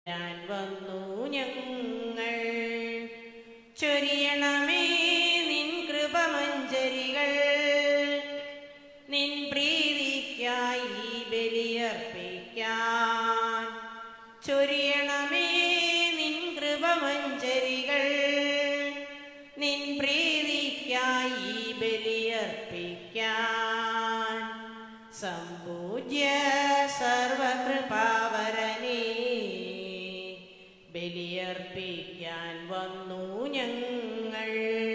ഞാൻ വന്നു ഞങ്ങൾ ചൊരിയണമേ നിൻ കൃപമഞ്ചരികൾ നിൻ പ്രീതിക്കായി ഈ ബലിയർപ്പിക്കാൻ ചൊരിയണമേ നിൻ കൃപമഞ്ചരികൾ നിൻ പ്രീതിക്കായി ഈ ബലിയർപ്പിക്കാൻ സമ്പൂജ്യ സർവകൃപാവരനേ ബലിയർപ്പിക്കാൻ വന്നു ഞങ്ങൾ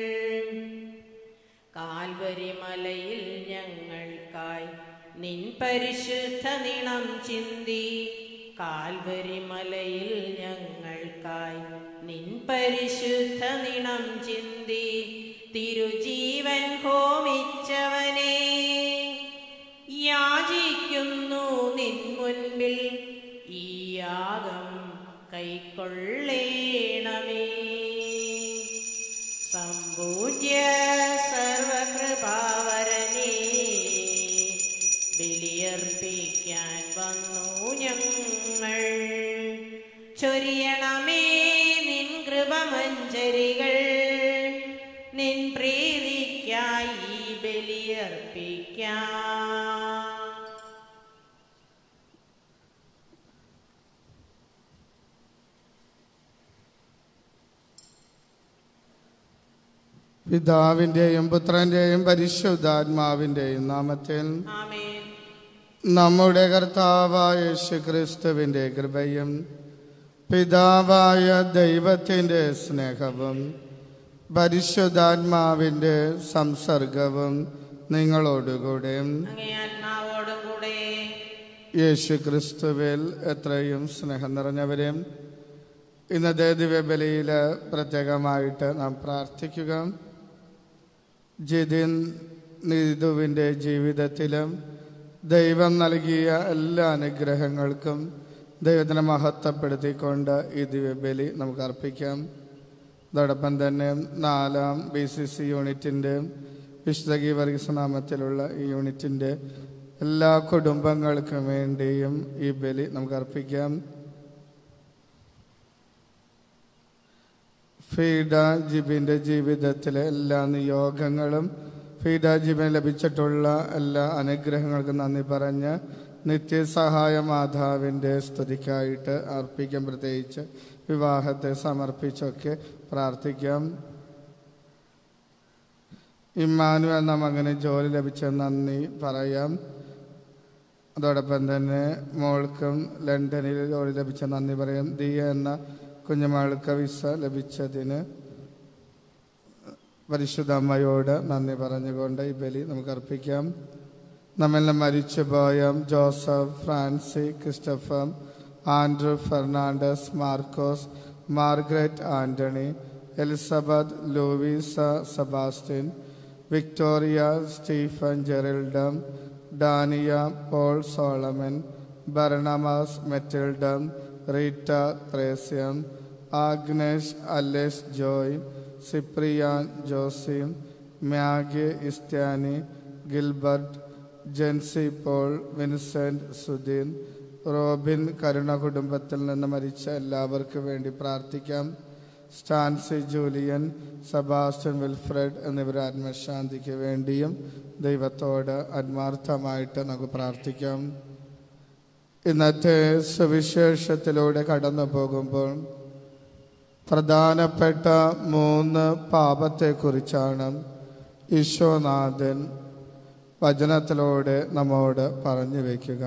കാൽവരി മലയിൽ ഞങ്ങൾക്കായി നിൻ പരിശുദ്ധ നിണം ചിന്തി കാൽവരി മലയിൽ ഞങ്ങൾക്കായി നിൻ പരിശുദ്ധ നിണം ചിന്തി തിരുജീവൻ ഹോമിച്ചവനെ യാചിക്കുന്നു നിൻ മുൻപിൽ ഈ യാഗം കൈക്കൊള്ളേണമേ സമ്പൂജ്യ സർവകൃപാവരനേ ബലിയർപ്പിക്കാൻ വന്നു ഞങ്ങൾ ചൊരിയണമേ നിൻ കൃപമഞ്ചരികൾ നിൻ പ്രീതിക്കായി ഈ ബലിയർപ്പിക്കാം പിതാവിൻ്റെയും പുത്രൻ്റെയും പരിശുദ്ധാത്മാവിൻ്റെയും നാമത്തിൽ ആമേൻ നമ്മുടെ കർത്താവായ യേശു ക്രിസ്തുവിൻ്റെ കൃപയും പിതാവായ ദൈവത്തിൻ്റെ സ്നേഹവും പരിശുദ്ധാത്മാവിൻ്റെ സംസർഗവും നിങ്ങളോടുകൂടെ അങ്ങേ ആത്മാവോടും കൂടെ യേശു ക്രിസ്തുവിൽ എത്രയും സ്നേഹം നിറഞ്ഞവരെ ഇന്നത്തെ ദിവ്യബലിയിൽ പ്രത്യേകമായിട്ട് നാം പ്രാർത്ഥിക്കുക ജിതിൻ നീതുവിൻ്റെ ജീവിതത്തിലും ദൈവം നൽകിയ എല്ലാ അനുഗ്രഹങ്ങൾക്കും ദൈവത്തിനെ മഹത്വപ്പെടുത്തിക്കൊണ്ട് ഈ ദിവ്യബലി നമുക്ക് അർപ്പിക്കാം അതോടൊപ്പം തന്നെ നാലാം ബി സി സി യൂണിറ്റിൻ്റെ വിശുദ്ധ ഗീവർഗീസ് നാമത്തിലുള്ള ഈ യൂണിറ്റിൻ്റെ എല്ലാ കുടുംബങ്ങൾക്കും വേണ്ടിയും ഈ ബലി നമുക്ക് അർപ്പിക്കാം ഫീഡ ജിബിൻ്റെ ജീവിതത്തിലെ എല്ലാ നിയോഗങ്ങളും ഫീഡ ജിബിന് ലഭിച്ചിട്ടുള്ള എല്ലാ അനുഗ്രഹങ്ങൾക്കും നന്ദി പറഞ്ഞ് നിത്യസഹായ മാതാവിൻ്റെ സ്തുതിക്കായിട്ട് അർപ്പിക്കാം പ്രത്യേകിച്ച് വിവാഹത്തെ സമർപ്പിച്ചൊക്കെ പ്രാർത്ഥിക്കാം ഇമ്മാനു എന്ന മകന് ജോലി ലഭിച്ച നന്ദി പറയാം അതോടൊപ്പം തന്നെ മോൾക്കും ലണ്ടനിൽ ജോലി ലഭിച്ച നന്ദി പറയാം ദിയ എന്ന കുഞ്ഞുമകൾക്ക് വിസ ലഭിച്ചതിന് പരിശുദ്ധ അമ്മയോട് നന്ദി പറഞ്ഞുകൊണ്ട് ഈ ബലി നമുക്ക് അർപ്പിക്കാം നമ്മിൽ മരിച്ചുപോയ Joseph Francis Christopher Andrew Fernandez Markose Margaret Antony Elizabeth Louisa Sebastian Victoria Stephen ജെറിൽഡം ഡാനിയ പോൾ സോളമൻ ബർണമാസ് മെറ്റിൽഡം റീറ്റ ത്രേസ്യം ആഗ്നേഷ് അലേസ് ജോയ് സിപ്രിയാൻ ജോസിം മ്യാഗെ ഇസ്ത്യാനി Gilbert Jency Paul Vincent Sudheen Robin Karuna കുടുംബത്തിൽ നിന്ന് മരിച്ച എല്ലാവർക്കും വേണ്ടി പ്രാർത്ഥിക്കാം സ്റ്റാൻസി ജൂലിയൻ സെബാസ്റ്റ്യൻ വിൽഫ്രഡ് എന്നിവരുടെ ആത്മശാന്തിക്ക് വേണ്ടിയും ദൈവത്തോട് ആത്മാർത്ഥമായിട്ട് നമുക്ക് പ്രാർത്ഥിക്കാം ഇന്നത്തെ സുവിശേഷത്തിലൂടെ കടന്നു പോകുമ്പോൾ പ്രധാനപ്പെട്ട മൂന്ന് പാപത്തെക്കുറിച്ചാണ് ഈശോനാഥൻ വചനത്തിലൂടെ നമ്മോട് പറഞ്ഞു വയ്ക്കുക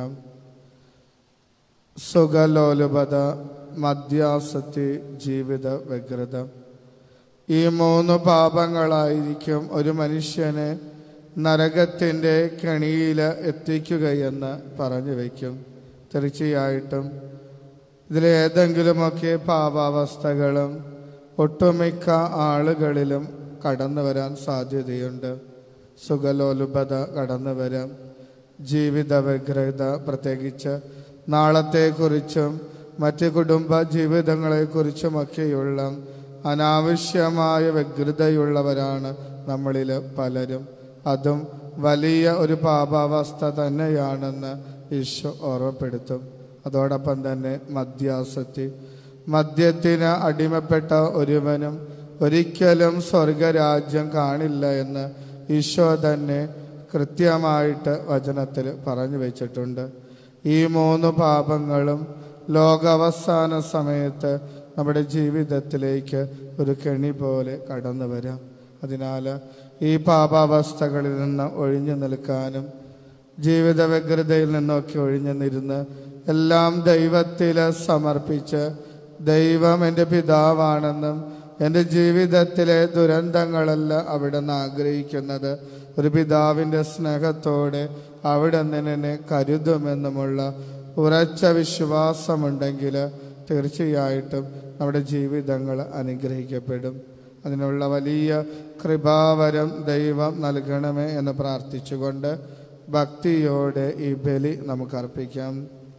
സുഖലോലുപത മദ്യാസക്തി ജീവിത വ്യഗ്രത ഈ മൂന്ന് പാപങ്ങളായിരിക്കും ഒരു മനുഷ്യനെ നരകത്തിൻ്റെ കെണിയിൽ എത്തിക്കുകയെന്ന് പറഞ്ഞു വയ്ക്കും തീർച്ചയായിട്ടും ഇതിലേതെങ്കിലുമൊക്കെ പാപാവസ്ഥകളും ഒട്ടുമിക്ക ആളുകളിലും കടന്നു വരാൻ സാധ്യതയുണ്ട് സുഖലോലുപത കടന്നു വരാം ജീവിത വ്യഗ്രത പ്രത്യേകിച്ച് നാളത്തെക്കുറിച്ചും മറ്റ് കുടുംബ ജീവിതങ്ങളെക്കുറിച്ചുമൊക്കെയുള്ള അനാവശ്യമായ വ്യഗ്രതയുള്ളവരാണ് നമ്മളിൽ പലരും അതും വലിയ ഒരു പാപാവസ്ഥ തന്നെയാണെന്ന് ഈശോ ഓർമ്മപ്പെടുത്തും അതോടൊപ്പം തന്നെ മദ്യാസക്തി മദ്യത്തിന് അടിമപ്പെട്ട ഒരുവനും ഒരിക്കലും സ്വർഗരാജ്യം കാണില്ല എന്ന് ഈശോ തന്നെ കൃത്യമായിട്ട് വചനത്തിൽ പറഞ്ഞു വെച്ചിട്ടുണ്ട് ഈ മൂന്ന് പാപങ്ങളും ലോകാവസാന സമയത്ത് നമ്മുടെ ജീവിതത്തിലേക്ക് ഒരു കെണി പോലെ കടന്നു വരാം അതിനാൽ ഈ പാപാവസ്ഥകളിൽ നിന്ന് ഒഴിഞ്ഞു നിൽക്കാനും ജീവിത വ്യഗ്രതയിൽ നിന്നൊക്കെ ഒഴിഞ്ഞു നിരുന്ന് എല്ലാം ദൈവത്തിൽ സമർപ്പിച്ച് ദൈവം എൻ്റെ പിതാവാണെന്നും എൻ്റെ ജീവിതത്തിലെ ദുരന്തങ്ങളല്ല അവിടെ നിന്ന് ആഗ്രഹിക്കുന്നത് ഒരു പിതാവിൻ്റെ സ്നേഹത്തോടെ അവിടെ നിന്ന് എന്നെ കരുതുമെന്നുമുള്ള ഉറച്ച വിശ്വാസമുണ്ടെങ്കിൽ തീർച്ചയായിട്ടും നമ്മുടെ ജീവിതങ്ങൾ അനുഗ്രഹിക്കപ്പെടും അതിനുള്ള വലിയ കൃപാവരം ദൈവം നൽകണമേ എന്ന് പ്രാർത്ഥിച്ചുകൊണ്ട് ഭക്തിയോടെ ഈ ബലി നമുക്ക് അർപ്പിക്കാം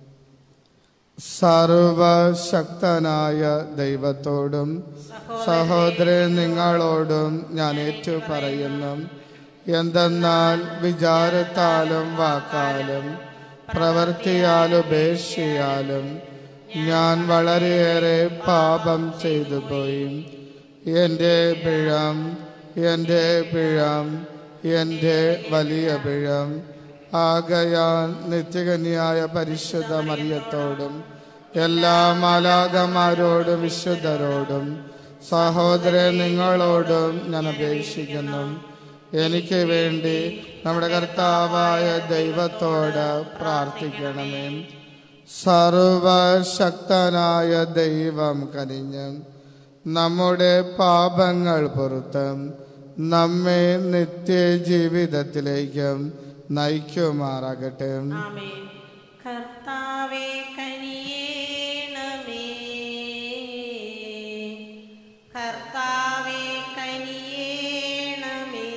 സർവശക്തനായ ദൈവത്തോടും സഹോദരൻ നിങ്ങളോടും ഞാൻ ഏറ്റു പറയുന്നു എന്തെന്നാൽ വിചാരത്താലും വാക്കാലും പ്രവൃത്തിയാലും ഉപേക്ഷയാലും ഞാൻ വളരെയേറെ പാപം ചെയ്തു പോയി എൻ്റെ പിഴം എൻ്റെ പിഴം എൻ്റെ വലിയ പിഴം ആകയാൽ നിത്യകന്യായ പരിശുദ്ധ മറിയത്തോടും എല്ലാ മാലാകമാരോടും വിശുദ്ധരോടും സഹോദരൻ നിങ്ങളോടും ഞാൻ അപേക്ഷിക്കുന്നു എനിക്ക് വേണ്ടി നമ്മുടെ കർത്താവായ ദൈവത്തോട് പ്രാർത്ഥിക്കണമേ സർവശക്തനായ ദൈവം കനിഞ്ഞ് നമ്മുടെ പാപങ്ങൾ പുറത്ത് നമ്മെ നിത്യജീവിതത്തിലേക്ക് നയിക്കുമാറാകട്ടെ ആമേൻ കർത്താവേ കനിയേണമേ കർത്താവേ കനിയേണമേ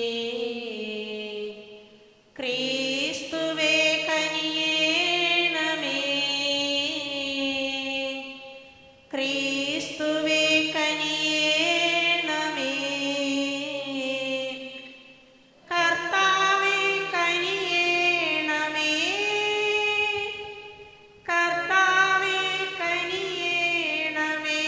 ക്രിസ്തുവേ കനിയേണമേ ക്രിസ്തുവേ കനിയേണമേ കർത്താവേ കനിയേണമേ കർത്താവേ കനിയേണമേ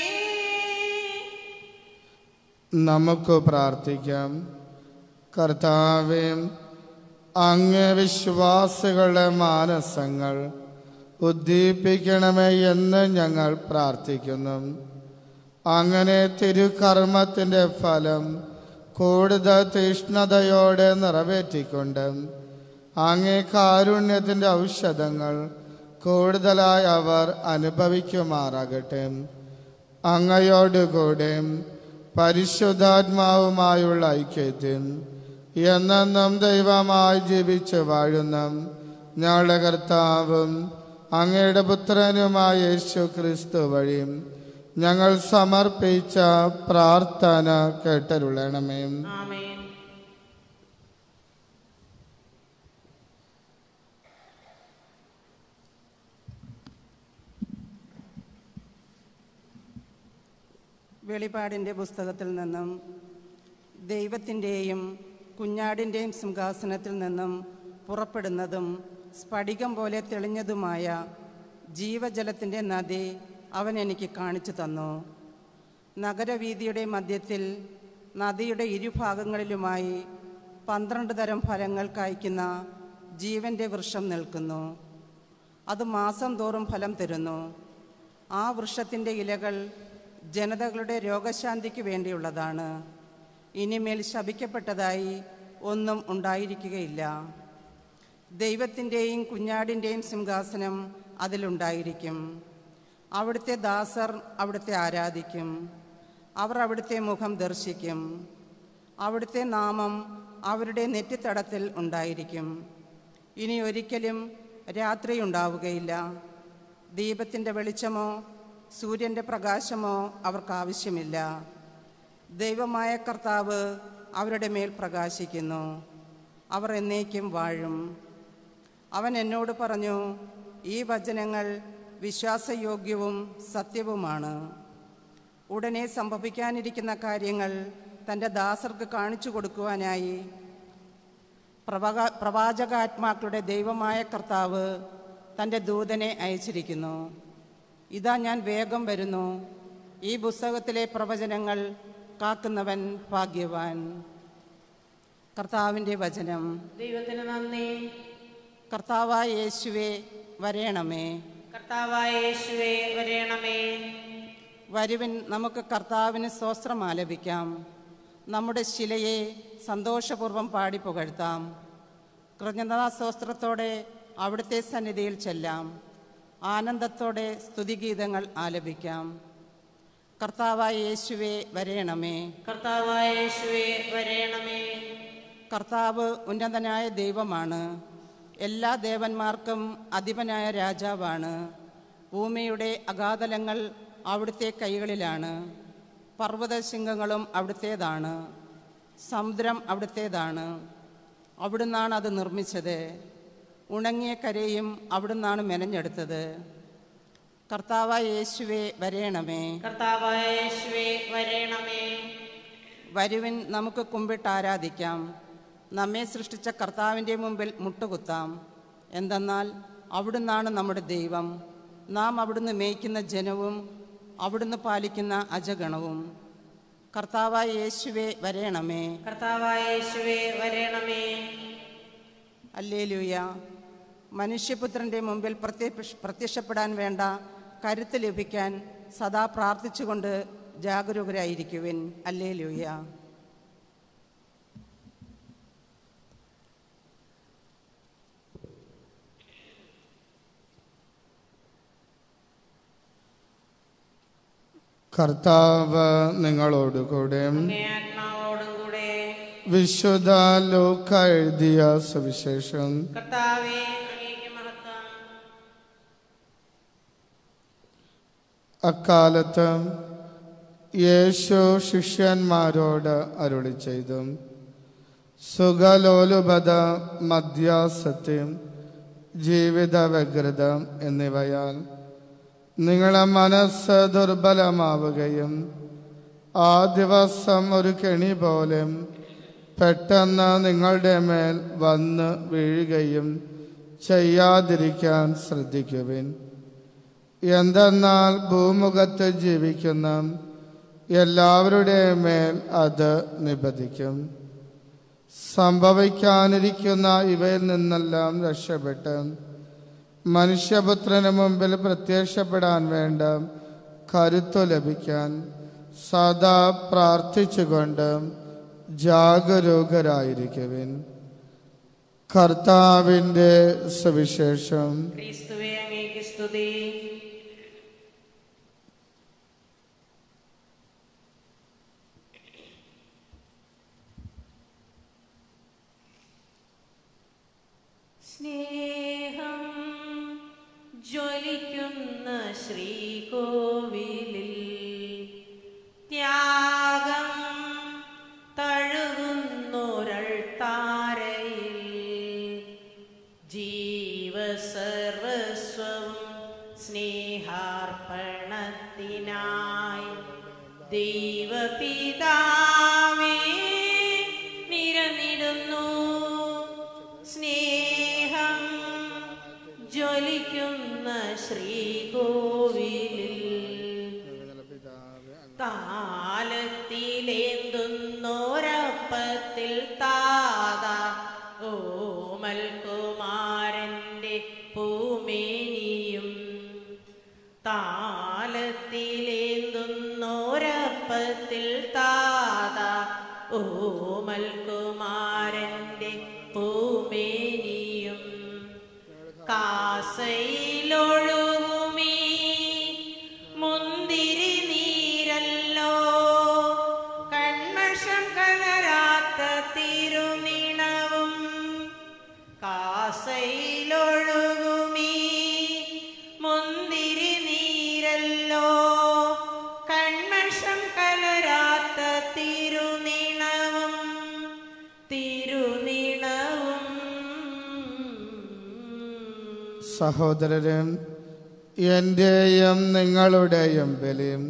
നമുക്ക് പ്രാർത്ഥിക്കാം കർത്താവേ അങ്ങ് വിശ്വാസികളുടെ മാനസങ്ങൾ ഉദ്ദീപിക്കണമേ എന്ന് ഞങ്ങൾ പ്രാർത്ഥിക്കുന്നു അങ്ങനെ തിരുകർമ്മത്തിൻ്റെ ഫലം കൂടുതൽ തീഷ്ണതയോടെ നിറവേറ്റിക്കൊണ്ട് അങ്ങേ കാരുണ്യത്തിൻ്റെ ഔഷധങ്ങൾ കൂടുതലായി അവർ അനുഭവിക്കുമാറാകട്ടെ അങ്ങയോടുകൂടെ പരിശുദ്ധാത്മാവുമായുള്ള ഐക്യത്തിൽ എന്നെന്നും ദൈവമായി ജീവിച്ചു വാഴുന്ന ഞങ്ങളുടെ കർത്താവും അങ്ങയുടെ പുത്രനുമായ യേശു ക്രിസ്തു വഴി ഞങ്ങൾ സമർപ്പിച്ച പ്രാർത്ഥന കേട്ടരുളണമേ ആമേൻ വെളിപാടിൻ്റെ പുസ്തകത്തിൽ നിന്നും ദൈവത്തിൻ്റെയും കുഞ്ഞാടിൻ്റെയും സിംഹാസനത്തിൽ നിന്നും പുറപ്പെടുന്നതും സ്ഫടികം പോലെ തെളിഞ്ഞതുമായ ജീവജലത്തിൻ്റെ നദി അവൻ എനിക്ക് കാണിച്ചു തന്നു നഗരവീതിയുടെ മധ്യത്തിൽ നദിയുടെ ഇരുഭാഗങ്ങളിലുമായി പന്ത്രണ്ട് തരം ഫലങ്ങൾ കായ്ക്കുന്ന ജീവൻ്റെ വൃക്ഷം നിൽക്കുന്നു അത് മാസം തോറും ഫലം തരുന്നു ആ വൃക്ഷത്തിൻ്റെ ഇലകൾ ജനതകളുടെ രോഗശാന്തിക്ക് വേണ്ടിയുള്ളതാണ് ഇനിമേൽ ശപിക്കപ്പെട്ടതായി ഒന്നും ഉണ്ടായിരിക്കുകയില്ല ദൈവത്തിൻ്റെയും കുഞ്ഞാടിൻ്റെയും സിംഹാസനം അതിലുണ്ടായിരിക്കും അവിടുത്തെ ദാസർ അവിടുത്തെ ആരാധിക്കും അവർ അവിടുത്തെ മുഖം ദർശിക്കും അവിടുത്തെ നാമം അവരുടെ നെറ്റിത്തടത്തിൽ ഉണ്ടായിരിക്കും ഇനി ഒരിക്കലും രാത്രി ഉണ്ടാവുകയില്ല ദീപത്തിൻ്റെ വെളിച്ചമോ സൂര്യൻ്റെ പ്രകാശമോ അവർക്ക് ആവശ്യമില്ല ദൈവമായ കർത്താവ് അവരുടെ മേൽ പ്രകാശിക്കുന്നു അവർ എന്നേക്കും വാഴും അവൻ എന്നോട് പറഞ്ഞു ഈ വചനങ്ങൾ വിശ്വാസയോഗ്യവും സത്യവുമാണ് ഉടനെ സംഭവിക്കാനിരിക്കുന്ന കാര്യങ്ങൾ തൻ്റെ ദാസർക്ക് കാണിച്ചു കൊടുക്കുവാനായി പ്രവക പ്രവാചകാത്മാക്കളുടെ ദൈവമായ കർത്താവ് തൻ്റെ ദൂതനെ അയച്ചിരിക്കുന്നു ഇതാ ഞാൻ വേഗം വരുന്നു ഈ പുസ്തകത്തിലെ പ്രവചനങ്ങൾ കാക്കുന്നവൻ ഭാഗ്യവാൻ കർത്താവിൻ്റെ വചനം ദൈവത്തിന് നന്ദി കർത്താവായ യേശുവെ വരേണമേ കർത്താവായ യേശുവേ വരേണമേ വരുവിൻ നമുക്ക് കർത്താവിന് സ്വസ്ത്രം ആലപിക്കാം നമ്മുടെ ശിലയെ സന്തോഷപൂർവ്വം പാടി പുകഴ്ത്താം കൃതജ്ഞതാസ്തോത്രത്തോടെ അവിടുത്തെ സന്നിധിയിൽ ചെല്ലാം ആനന്ദത്തോടെ സ്തുതിഗീതങ്ങൾ ആലപിക്കാം കർത്താവായ യേശുവെ വരേണമേ കർത്താവായ യേശുവേ വരേണമേ കർത്താവ് ഉന്നതനായ ദൈവമാണ് എല്ലാ ദേവന്മാർക്കും അധിപനായ രാജാവാണ് ഭൂമിയുടെ അഗാധലങ്ങൾ അവിടുത്തെ കൈകളിലാണ് പർവ്വതശൃംഗങ്ങളും അവിടുത്തേതാണ് സമുദ്രം അവിടുത്തേതാണ് അവിടുന്നാണ് അത് നിർമ്മിച്ചത് ഉണങ്ങിയ കരയും അവിടുന്നാണ് മെനഞ്ഞെടുത്തത് കർത്താവായ യേശുവെ വരേണമേ കർത്താവായ യേശുവേ വരേണമേ വരുവിൻ നമുക്ക് കുമ്പിട്ട് ആരാധിക്കാം നമ്മെ സൃഷ്ടിച്ച കർത്താവിൻ്റെ മുമ്പിൽ മുട്ടുകുത്താം എന്തെന്നാൽ അവിടുന്നാണ് നമ്മുടെ ദൈവം നാം അവിടുന്ന് മേയ്ക്കുന്ന ജനവും അവിടുന്ന് പാലിക്കുന്ന അജഗണവും കർത്താവായ യേശുവെ വരേണമേ കർത്താവായ യേശുവേ വരേണമേ അല്ലേലൂയ മനുഷ്യപുത്രൻ്റെ മുമ്പിൽ പ്രത്യക്ഷ പ്രത്യക്ഷപ്പെടാൻ വേണ്ട കരുത്ത് ലഭിക്കാൻ സദാ പ്രാർത്ഥിച്ചുകൊണ്ട് ജാഗരൂകരായിരിക്കുവിൻ അല്ലേലൂയ കർത്താവ് നിങ്ങളോടുകൂടെ അങ്ങേ ആത്മാവോടും കൂടെ വിശുദ്ധ ലോക എഴുതിയ സുവിശേഷം കർത്താവേ അങ്ങേക്ക് മഹത്വം അക്കാലത്ത് യേശു ശിഷ്യന്മാരോട് അരുളി ചെയ്തു സുഖലോലുപത മദ്യാസത്യം ജീവിത വ്യഗ്രത എന്നിവയാൽ നിങ്ങളെ മനസ്സ് ദുർബലമാവുകയും ആ ദിവസം ഒരു കെണി പോലെ പെട്ടെന്ന് നിങ്ങളുടെ മേൽ വന്ന് വീഴുകയും ചെയ്യാതിരിക്കാൻ ശ്രദ്ധിക്കുവിൻ എന്തെന്നാൽ ഭൂമുഖത്ത് ജീവിക്കുന്ന എല്ലാവരുടെയും മേൽ അത് നിബന്ധിക്കും സംഭവിക്കാനിരിക്കുന്ന ഇവയിൽ നിന്നെല്ലാം രക്ഷപ്പെട്ട് മനുഷ്യപുത്രന് മുമ്പിൽ പ്രത്യക്ഷപ്പെടാൻ വേണ്ട കരുത്തു ലഭിക്കാൻ സദാ പ്രാർത്ഥിച്ചുകൊണ്ട് ജാഗരൂകരായിരിക്കുവിൻ കർത്താവിൻ്റെ സുവിശേഷം ക്രിസ്തുവേ അങ്ങേക്ക് സ്തുതി സ്നേഹം ജ്വലിക്കുന്ന ശ്രീകോവിലിൽ ത്യാഗം തഴുകുന്നൊരൾത്താരയിൽ ജീവസർവസ്വവും സ്നേഹാർപ്പണത്തിനായി ദൈവപിതാവേ നിരന്നിടുന്നു സ്നേഹം ജ്വലിക്കുന്ന ശ്രീകോവിലിൽ താലത്തിലേന്തുന്നോരപ്പത്തിൽ താത ഓമൽ കുമാരൻ്റെ പൂമേനിയും താലത്തിലേന്തുന്നോരപ്പത്തിൽ താത ഓമൽ കുമാരൻ്റെ പൂമേനിയും കാസയിലൊഴുകുമീ മുന്തിരി നീരല്ലോ കൺമഷം കലരാത്ത തിരുനിണവും കാസയിലൊഴുകുമീ മുന്തിരി നീരല്ലോ കൺമഷം കലരാത്ത തിരുനിണവും തിരുനിണവും സഹോദരരും എൻ്റെയും നിങ്ങളുടെയും ബലിയും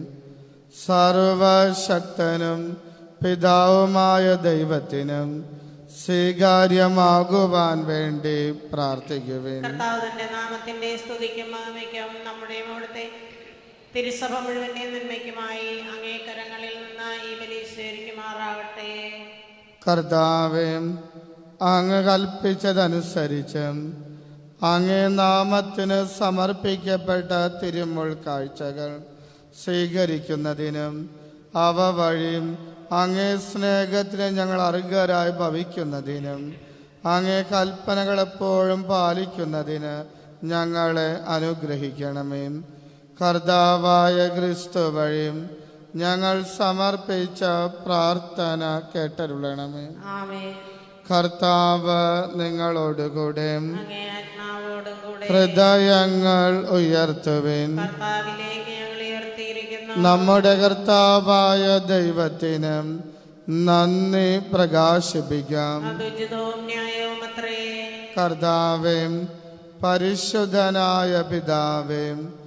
സർവശക്തനും പിതാവുമായ ദൈവത്തിനും സ്വീകാര്യമാകുവാൻ വേണ്ടി പ്രാർത്ഥിക്കുവിൻ കർത്താവ് തന്റെ നാമത്തിന്റെ സ്തുതിക്കും മഹിമയ്ക്കും നമ്മുടെ അവിടുത്തെ തിരുസഭ മുഴുവന്റെ നന്മയ്ക്കുമായി അങ്ങേ കരങ്ങളിൽ നിന്ന് ഈ ബലി സ്വീകരിക്കുമാറാകട്ടെ കർത്താവേ അങ്ങ് കൽപ്പിച്ചതനുസരിച്ച് അങ്ങേ നാമത്തിന് സമർപ്പിക്കപ്പെട്ട തിരുമുൾ കാഴ്ചകൾ സ്വീകരിക്കുന്നതിനും അവ വഴി അങ്ങേ സ്നേഹത്തിന് ഞങ്ങൾ അർഹരായി ഭവിക്കുന്നതിനും അങ്ങേ കൽപ്പനകൾ എപ്പോഴും പാലിക്കുന്നതിന് ഞങ്ങളെ അനുഗ്രഹിക്കണമേ കർത്താവായ ക്രിസ്തു വഴി ഞങ്ങൾ സമർപ്പിച്ച പ്രാർത്ഥന കേട്ടരുളണമേ ആമേ കർത്താവ് നിങ്ങളോടുകൂടെ അങ്ങേ ആത്മാവോടും കൂടെ ഹൃദയങ്ങൾ ഉയർത്തുവിൻ കർത്താവിലേക്ക് ഞങ്ങൾ ഉയർത്തിയിരിക്കുന്നു നമ്മുടെ കർത്താവായ ദൈവത്തിന് നന്ദി പ്രകാശിപ്പിക്കാം അതുചിതവും ന്യായവും അത്രേ കർത്താവേ പരിശുദ്ധനായ പിതാവേ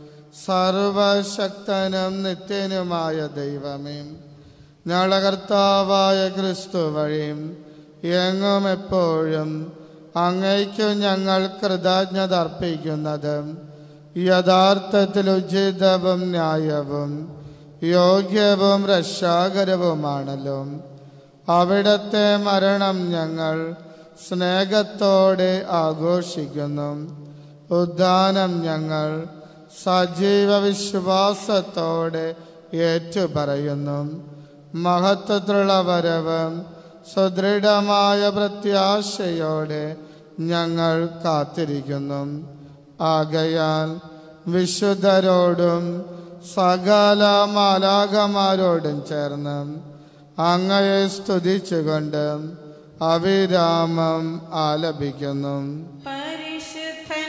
സർവശക്തനും നിത്യനുമായ ദൈവമേ ഞങ്ങളുടെ കർത്താവായ ക്രിസ്തു വഴിയും എങ്ങും എപ്പോഴും അങ്ങയ്ക്കു ഞങ്ങൾ കൃതജ്ഞത അർപ്പിക്കുന്നത് യഥാർത്ഥത്തിൽ ഉചിതവും ന്യായവും യോഗ്യവും രക്ഷാകരവുമാണല്ലോ അവിടത്തെ മരണം ഞങ്ങൾ സ്നേഹത്തോടെ ആഘോഷിക്കുന്നു ഉദ്ധാനം ഞങ്ങൾ സജീവ വിശ്വാസത്തോടെ ഏറ്റുപറയുന്നു മഹത്വത്തിലുള്ള വരവ് സുദൃഢമായ പ്രത്യാശയോടെ ഞങ്ങൾ കാത്തിരിക്കുന്നു ആകയാൽ വിശുദ്ധരോടും സകല മാലാകമാരോടും ചേർന്ന് അങ്ങയെ സ്തുതിച്ചുകൊണ്ട് അവിരാമം ആലപിക്കുന്നു പരിശുദ്ധൻ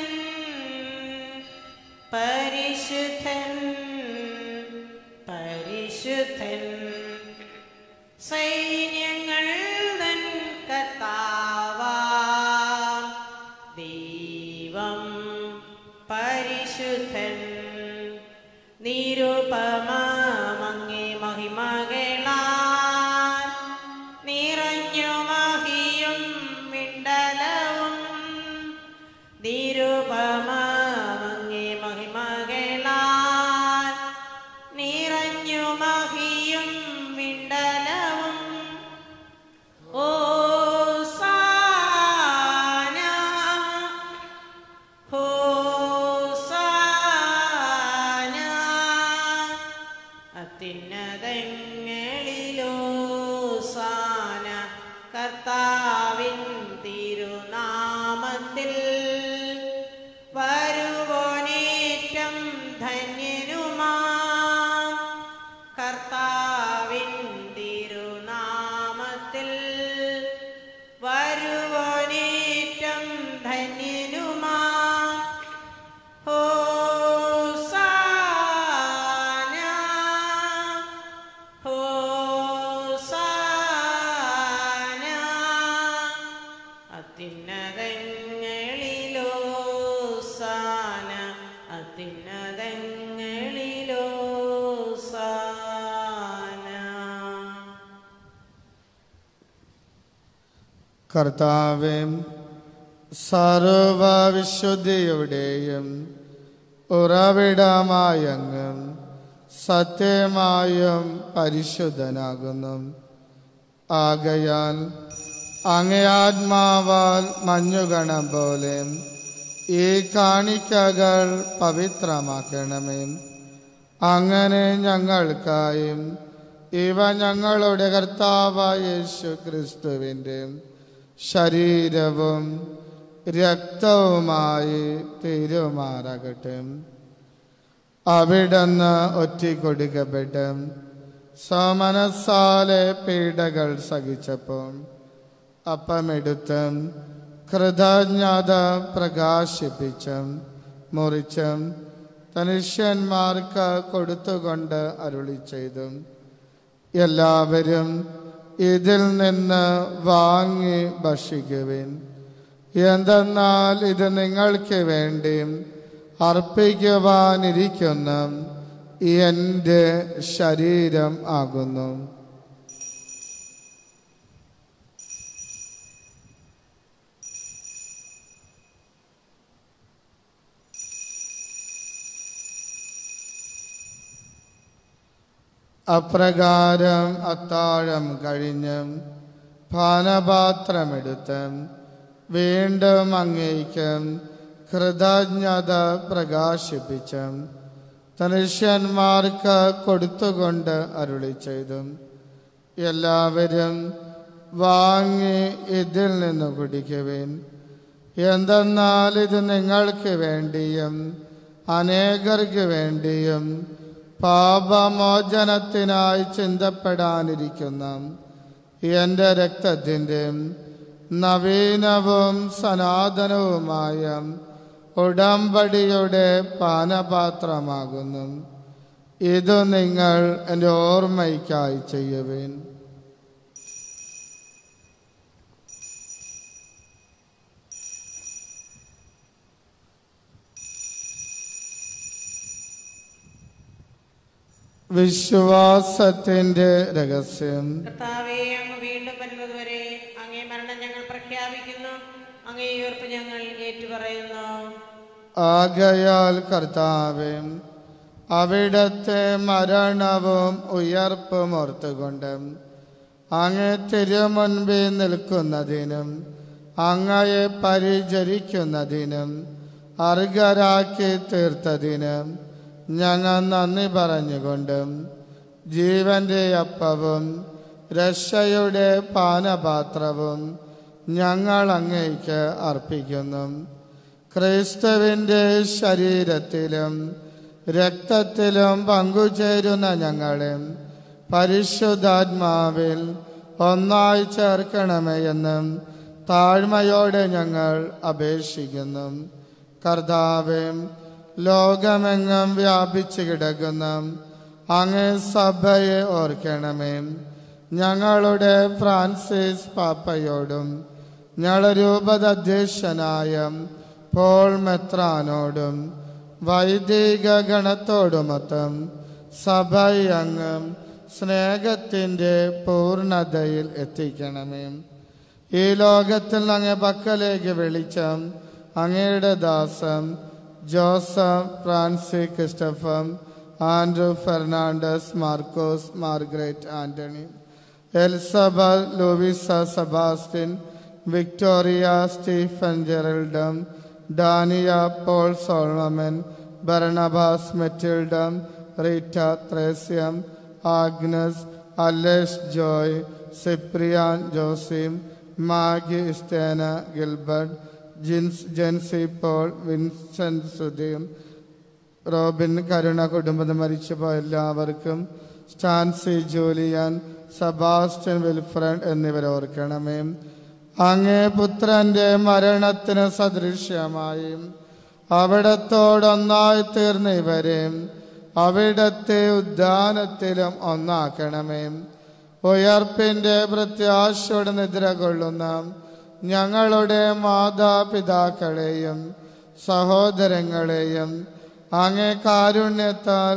പരിശുദ്ധൻ പരിശുദ്ധൻ സൈന്യങ്ങൾ തൻ കർത്താവാം ദൈവം പരിശുദ്ധൻ നിരുപമങ്ങേ മഹിമകളാൽ നിറഞ്ഞു മഹിയും മിണ്ടലവും നിരുപമങ്ങേ മഹിമകളാൽ നിറഞ്ഞു മഹിയും മിണ്ടലവും ഓസാന ഹോസാന അത്യുന്നതങ്ങളിലോസാന കർത്താവിൻ തിരുനാമത്തിൽ വരുവോനേറ്റം ധന്യനുമാ കർത്താവിൻ തിരുനാമത്തിൽ വരുവോനേറ്റം ധന്യനുമാ ഹോസാന ഹോസാന അത്യുന്നതങ്ങളിലോസാന അത്യുന്നതങ്ങളിലോസാന കർത്താവേ സർവവിശുദ്ധിയുടെയും ഉറവിടമായങ്ങും സത്യമായും പരിശുദ്ധനാകുന്നു ആകയാൽ അങ്ങേ ആത്മാവാൽ മഞ്ഞുകണം പോലെ ഈ കാണിക്കകൾ പവിത്രമാക്കണമേ അങ്ങനെ ഞങ്ങൾക്കായും ഇവ ഞങ്ങളുടെ കർത്താവായ യേശു ക്രിസ്തുവിൻ്റെ ശരീരവും രക്തവുമായി തീരുമാറാകട്ടെ അവിടുന്ന് ഒറ്റിക്കൊടുക്കപ്പെട്ട് സമനസാലെ പീഡകൾ സഹിച്ചപ്പോൾ അപ്പമെടുത്ത് കൃതജ്ഞത പ്രകാശിപ്പിച്ചും മുറിച്ചും തനുഷ്യന്മാർക്ക് കൊടുത്തുകൊണ്ട് അരുളി ചെയ്തു എല്ലാവരും ഇതിൽ നിന്ന് വാങ്ങി ഭക്ഷിക്കുവിൻ എന്തെന്നാൽ ഇത് നിങ്ങൾക്ക് വേണ്ടി അർപ്പിക്കുവാനിരിക്കുന്ന എൻ്റെ ശരീരം ആകുന്നു അപ്രകാരം അത്താഴം കഴിഞ്ഞ് പാനപാത്രമെടുത്ത് വീണ്ടും അങ്ങേക്ക് കൃതജ്ഞത പ്രകാശിപ്പിച്ച് തനുഷ്യന്മാർക്ക് കൊടുത്തുകൊണ്ട് അരുളി ചെയ്തു എല്ലാവരും വാങ്ങി ഇതിൽ നിന്ന് കുടിക്കുവിൻ എന്തെന്നാൽ ഇത് നിങ്ങൾക്ക് വേണ്ടിയും അനേകർക്ക് വേണ്ടിയും പാപമോചനത്തിനായി ചിന്തപ്പെടാനിരിക്കുന്ന എൻ്റെ രക്തത്തിൻ്റെ നവീനവും സനാതനവുമായ ഉടമ്പടിയുടെ പാനപാത്രമാകുന്നു ഇത് നിങ്ങൾ എൻ്റെ ഓർമ്മയ്ക്കായി ചെയ്യുവിൻ വിശ്വാസത്തിന്റെ രഹസ്യം കർത്താവെ അങ്ങ് വീണ്ടും വരുന്നതുവരെ അങ്ങേ മരണം ഞങ്ങൾ പ്രഖ്യാപിക്കുന്നു അങ്ങേ ഉയർപ്പ് ഞങ്ങൾ ഏറ്റുപറയുന്നു ആകയാൽ കർത്താവെ അവിടത്തെ മരണവും ഉയർപ്പും ഓർത്തുകൊണ്ട് അങ്ങ് തിരുമുൻപിൽ നിൽക്കുന്നതിനും അങ്ങയെ പരിചരിക്കുന്നതിനും അർഹരാക്കി തീർത്തതിനും ഞങ്ങൾ നന്ദി പറഞ്ഞുകൊണ്ട് ജീവന്റെ അപ്പവും രക്ഷയുടെ പാനപാത്രവും ഞങ്ങൾ അങ്ങേക്ക് അർപ്പിക്കുന്നു ക്രിസ്തുവിൻ്റെ ശരീരത്തിലും രക്തത്തിലും പങ്കുചേരുന്ന ഞങ്ങളെ പരിശുദ്ധാത്മാവിൽ ഒന്നായി ചേർക്കണമേ എന്നും താഴ്മയോടെ ഞങ്ങൾ അപേക്ഷിക്കുന്നു കർത്താവെ ലോകമെങ്ങും വ്യാപിച്ചു കിടക്കുന്ന അങ്ങ് സഭയെ ഓർക്കണമേ ഞങ്ങളുടെ ഫ്രാൻസിസ് പാപ്പയോടും ഞങ്ങളുടെ രൂപത അധ്യക്ഷനായ പോൾ മെത്രാനോടും വൈദിക ഗണത്തോടുമൊത്തം സഭയങ്ങ് സ്നേഹത്തിൻ്റെ പൂർണ്ണതയിൽ എത്തിക്കണമേ ഈ ലോകത്തിൽ അങ്ങേ പക്കലേക്ക് വിളിച്ച അങ്ങയുടെ ദാസം Joseph Francis Christopher Andrew Fernandez Markose Margaret Antony Elizabeth Louisa Sebastian Victoria Stephen ജെറൽഡം ഡാനിയ പോൾ സോളമൻ ബർണബാസ് മെറ്റിൽഡം റീറ്റ ത്രേസ്യം ആഗ്നസ് അലേഷ് ജോയ് സിപ്രിയാൻ ജോസിം മാഗി ഇസ്തേന Gilbert Jins Jency Paul Vincent Sudheen Robin Karuna കുടുംബത്തിൽ മരിച്ചുപോയ എല്ലാവർക്കും സ്റ്റാൻസി ജൂലിയൻ സബാസ്റ്റ്യൻ വിൽഫ്രഡ് എന്നിവരെ ഓർക്കണമേ അങ്ങേ പുത്രന്റെ മരണത്തിന് സദൃശ്യമായി അവിടത്തോടൊന്നായി തീർന്ന ഇവരെ അവിടത്തെ ഉദ്യാനത്തിലും ഒന്നാക്കണമേ ഉയർപ്പിന്റെ പ്രത്യാശയോടെ നിദ്ര കൊള്ളുന്ന ഞങ്ങളുടെ മാതാപിതാക്കളെയും സഹോദരങ്ങളെയും അങ്ങേ കാരുണ്യത്താൽ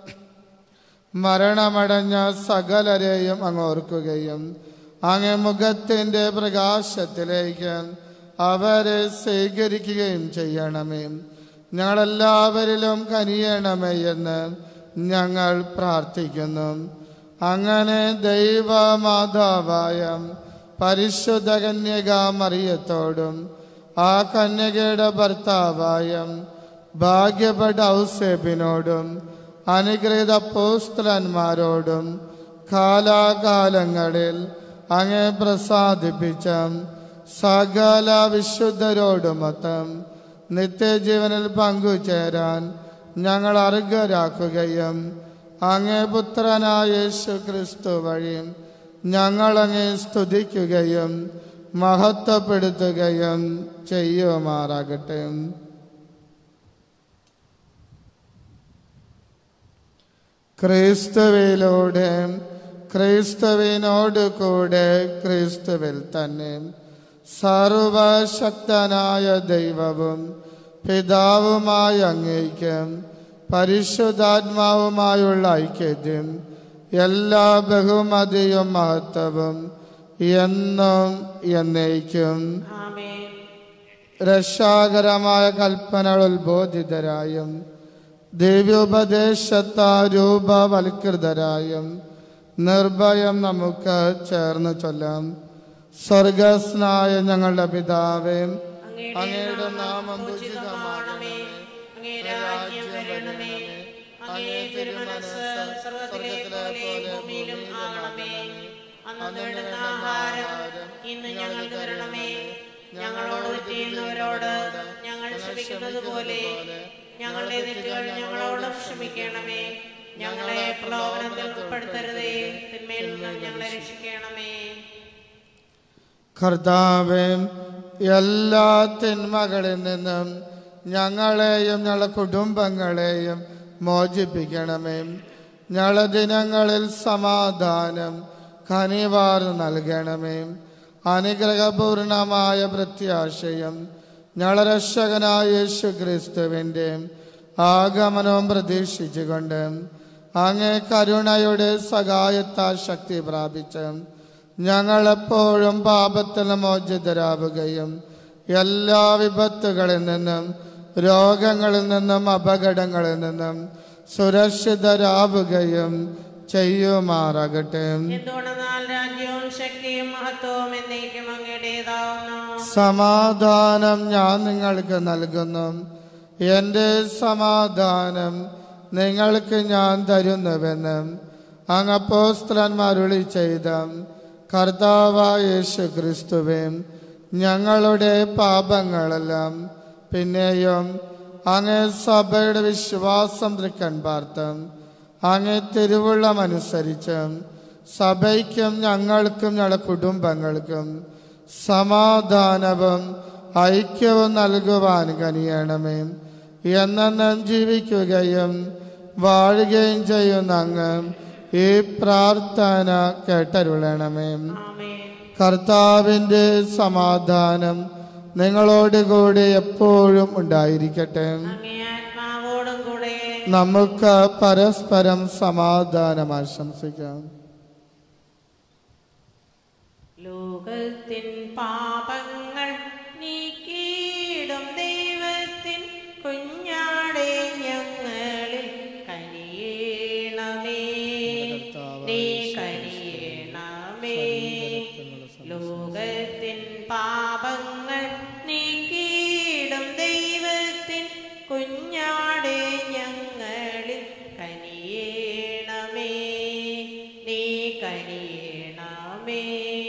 മരണമടഞ്ഞ സകലരെയും അങ്ങ് ഓർക്കുകയും അങ്ങേ മുഖത്തിന്റെ പ്രകാശത്തിലേക്ക് അവരെ സ്വീകരിക്കുകയും ചെയ്യണമേ ഞങ്ങളെല്ലാവരിലും കനിയണമേ എന്ന് ഞങ്ങൾ പ്രാർത്ഥിക്കുന്നു അങ്ങനെ ദൈവമാതാവായ പരിശുദ്ധ കന്യക മറിയത്തോടും ആ കന്യകയുടെ ഭർത്താവായ ഭാഗ്യപ്പെട്ട ഔസേബിനോടും അനുഗ്രഹീത പോസ്തലന്മാരോടും കാലാകാലങ്ങളിൽ അങ്ങേ പ്രസാദിപ്പിച്ച സകല വിശുദ്ധരോടുമൊത്തം നിത്യജീവനിൽ പങ്കുചേരാൻ ഞങ്ങൾ അർഹരാക്കുകയും അങ്ങേ പുത്രനായ യേശു ക്രിസ്തു വഴി ഞങ്ങൾ അങ്ങേ സ്തുതിക്കുകയും മഹത്വപ്പെടുത്തുകയും ചെയ്യുമാറാകട്ടെ ക്രിസ്തുവിലൂടെ ക്രിസ്തുവിനോട് കൂടെ ക്രിസ്തുവിൽ തന്നെ സർവശക്തനായ ദൈവവും പിതാവുമായ അങ്ങേക്കും പരിശുദ്ധാത്മാവുമായുള്ള ഐക്യത്യം എല്ലാ ബഹുമതിയും മഹത്വവും എന്നും എന്നേക്കും ആമേൻ രക്ഷാകരമായ കൽപ്പനകൾ ഉത്ബോധിതരായും ദിവ്യോപദേശത്താരൂപവൽകൃതരായും നിർഭയം നമുക്ക് ചേർന്ന് ചൊല്ലാം സ്വർഗസ്നായ ഞങ്ങളുടെ പിതാവേ അങ്ങയുടെ നാമം പൂജിതമാണമേ അങ്ങേ രാജ്യം വരണമേ അങ്ങേ തിരുമനസ് സ്വർഗത്തിലെ പോലെ ഭൂമിയിലും ആകണമേ അന്ന് വേണ്ടുന്ന ആഹാരം ഇന്ന് ഞങ്ങൾക്ക് തരണമേ ഞങ്ങളോട് ചെയ്യുന്നവരോട് ഞങ്ങൾ ക്ഷമിക്കുന്നത് പോലെ ഞങ്ങളുടെ തെറ്റുകൾ ഞങ്ങളോട് ക്ഷമിക്കണമേ ഞങ്ങളെ പ്രലോഭനത്തിൽ ഉൾപ്പെടുത്തരുതേ തിന്മയിൽ നിന്നും ഞങ്ങളെ രക്ഷിക്കണമേ കർത്താവേ എല്ലാ തിന്മകളിൽ നിന്നും ഞങ്ങളെയും ഞങ്ങളുടെ കുടുംബങ്ങളെയും മോചിപ്പിക്കണമേ ഞങ്ങളുടെ ദിനങ്ങളിൽ സമാധാനം കനിവാർ നൽകണമേ അനുഗ്രഹപൂർണമായ പ്രത്യാശയും ഞങ്ങളുടെ രക്ഷകനായ യേശു ക്രിസ്തുവിൻ്റെ ആഗമനവും പ്രതീക്ഷിച്ചുകൊണ്ട് അങ്ങേ കരുണയുടെ സഹായത്താൽ ശക്തി പ്രാപിച്ച് ഞങ്ങളെപ്പോഴും പാപത്തിൽ മോചിതരാവുകയും എല്ലാ വിപത്തുകളിൽ നിന്നും രോഗങ്ങളിൽ നിന്നും അപകടങ്ങളിൽ നിന്നും സുരക്ഷിതരാവുകയും ചെയ്യുമാറാകട്ടെ എന്തുകൊണ്ടെന്നാൽ രാജ്യവും ശക്തിയും മഹത്വവും എന്നേക്കും അങ്ങയുടേതാവുന്നു സമാധാനം ഞാൻ നിങ്ങൾക്ക് നൽകുന്നു എൻ്റെ സമാധാനം നിങ്ങൾക്ക് ഞാൻ തരുന്നുവെന്ന് അങ്ങ് അപ്പോസ്തലന്മാരുളി ചെയ്ത കർത്താവായ യേശു ക്രിസ്തുവേ ഞങ്ങളുടെ പാപങ്ങളെല്ലാം പിന്നെയും അങ്ങേ സഭയുടെ വിശ്വാസം തൃക്കൺ പാർത്തും അങ്ങേ തിരുവുള്ളമനുസരിച്ച് സഭയ്ക്കും ഞങ്ങൾക്കും ഞങ്ങളുടെ കുടുംബങ്ങൾക്കും സമാധാനവും ഐക്യവും നൽകുവാൻ കനിയണമേ എന്നെന്നും ജീവിക്കുകയും വാഴുകയും ചെയ്യുന്ന അങ്ങ് ഈ പ്രാർത്ഥന കേട്ടരുളണമേ ആമേൻ കർത്താവിൻ്റെ സമാധാനം നിങ്ങളോടുകൂടി എപ്പോഴും ഉണ്ടായിരിക്കട്ടെ അങ്ങേ ആത്മാവോടും കൂടെ നമുക്ക് പരസ്പരം സമാധാനം ആശംസിക്കാം ലോകത്തിൻ പാപങ്ങൾ നീക്കിയിടും ദൈവത്തിൻ കുഞ്ഞാടെ ഞങ്ങളിൽ കനിയണമേ നീ കനിയണമേ ലോകത്തിൻ പാപങ്ങൾ നീക്കിയിടും ദൈവത്തിൻ കുഞ്ഞാടെ ഞങ്ങളിൽ കനിയണമേ നീ കനിയണമേ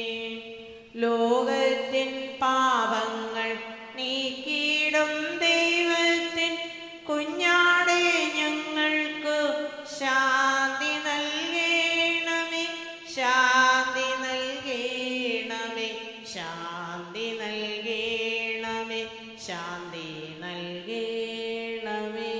ലോകത്തിൻ പാപങ്ങൾ നീക്കിയിടും ദൈവത്തിൻ കുഞ്ഞാടെ ഞങ്ങൾക്ക് ശാന്തി നൽകണമേ ശാന്തി നൽകണമേ ശാന്തി നൽകണമേ ശാന്തി നൽകണമേ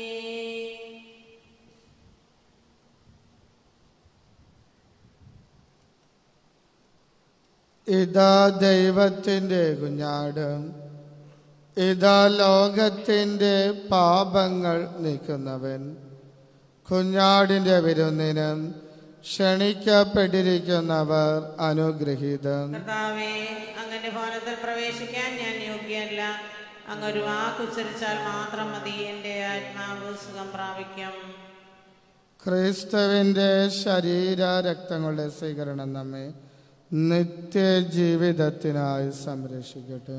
ഇതാ ദൈവത്തിൻ്റെ കുഞ്ഞാട് ഇതാ ലോകത്തിൻ്റെ പാപങ്ങൾ നീക്കുന്നവൻ കുഞ്ഞാടിൻ്റെ വിരുന്നിനും ക്ഷണിക്കപ്പെട്ടിരിക്കുന്നവർ അനുഗ്രഹീതം കർത്താവേ അങ്ങന്റെ ഭവനത്തിൽ പ്രവേശിക്കാൻ ഞാൻ യോഗ്യല്ല അങ്ങ് ഒരു വാക്കുച്ചരിച്ചാൽ മാത്രം മതി എൻ്റെ ആത്മാവ് സുഖം പ്രാപിക്കും ക്രിസ്തുവിൻ്റെ ശരീര രക്തങ്ങളുടെ സ്വീകരണം നമ്മെ നിത്യജീവിതത്തിനായി സംരക്ഷിക്കട്ടെ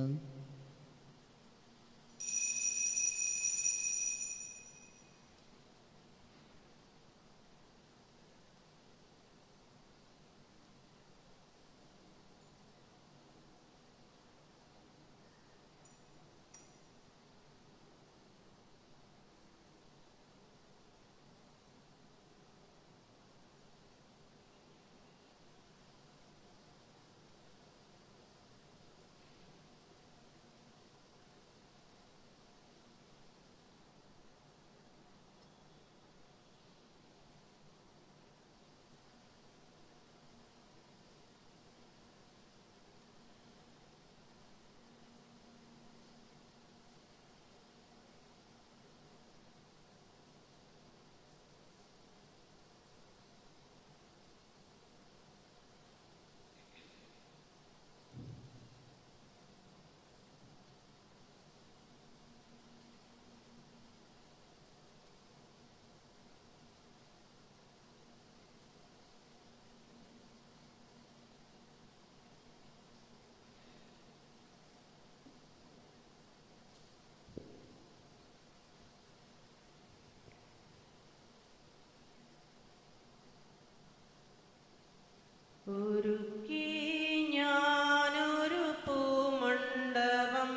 ഒരുക്കി ഞാനൊരു പൂമണ്ഡപം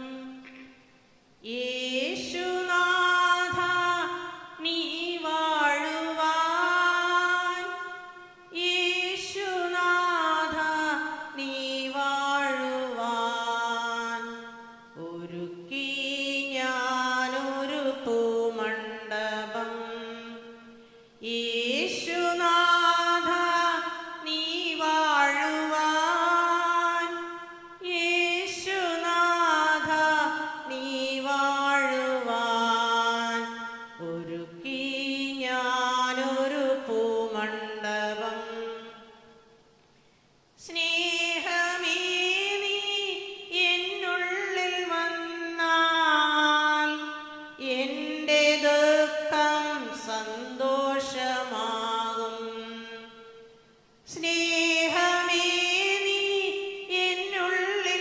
യേശുനാഥ നീ വാഴുവാൻ യേശുനാഥ നീ വാഴുവാൻ ഒരുക്കി ഞാനൊരു പൂമണ്ഡപം യേശുനാഥ നീ വാഴുവാൻ യേശുനാഥ നീ വാഴുവാൻ ഒരുക്കി ഞാനൊരു പൂമണ്ഡപം സ്നേഹമേ നീ എന്നുള്ളിൽ വന്നാൽ എൻ്റെ ദുഃഖം സന്തോഷമാകും സ്നേഹമേ നീ എന്നുള്ളിൽ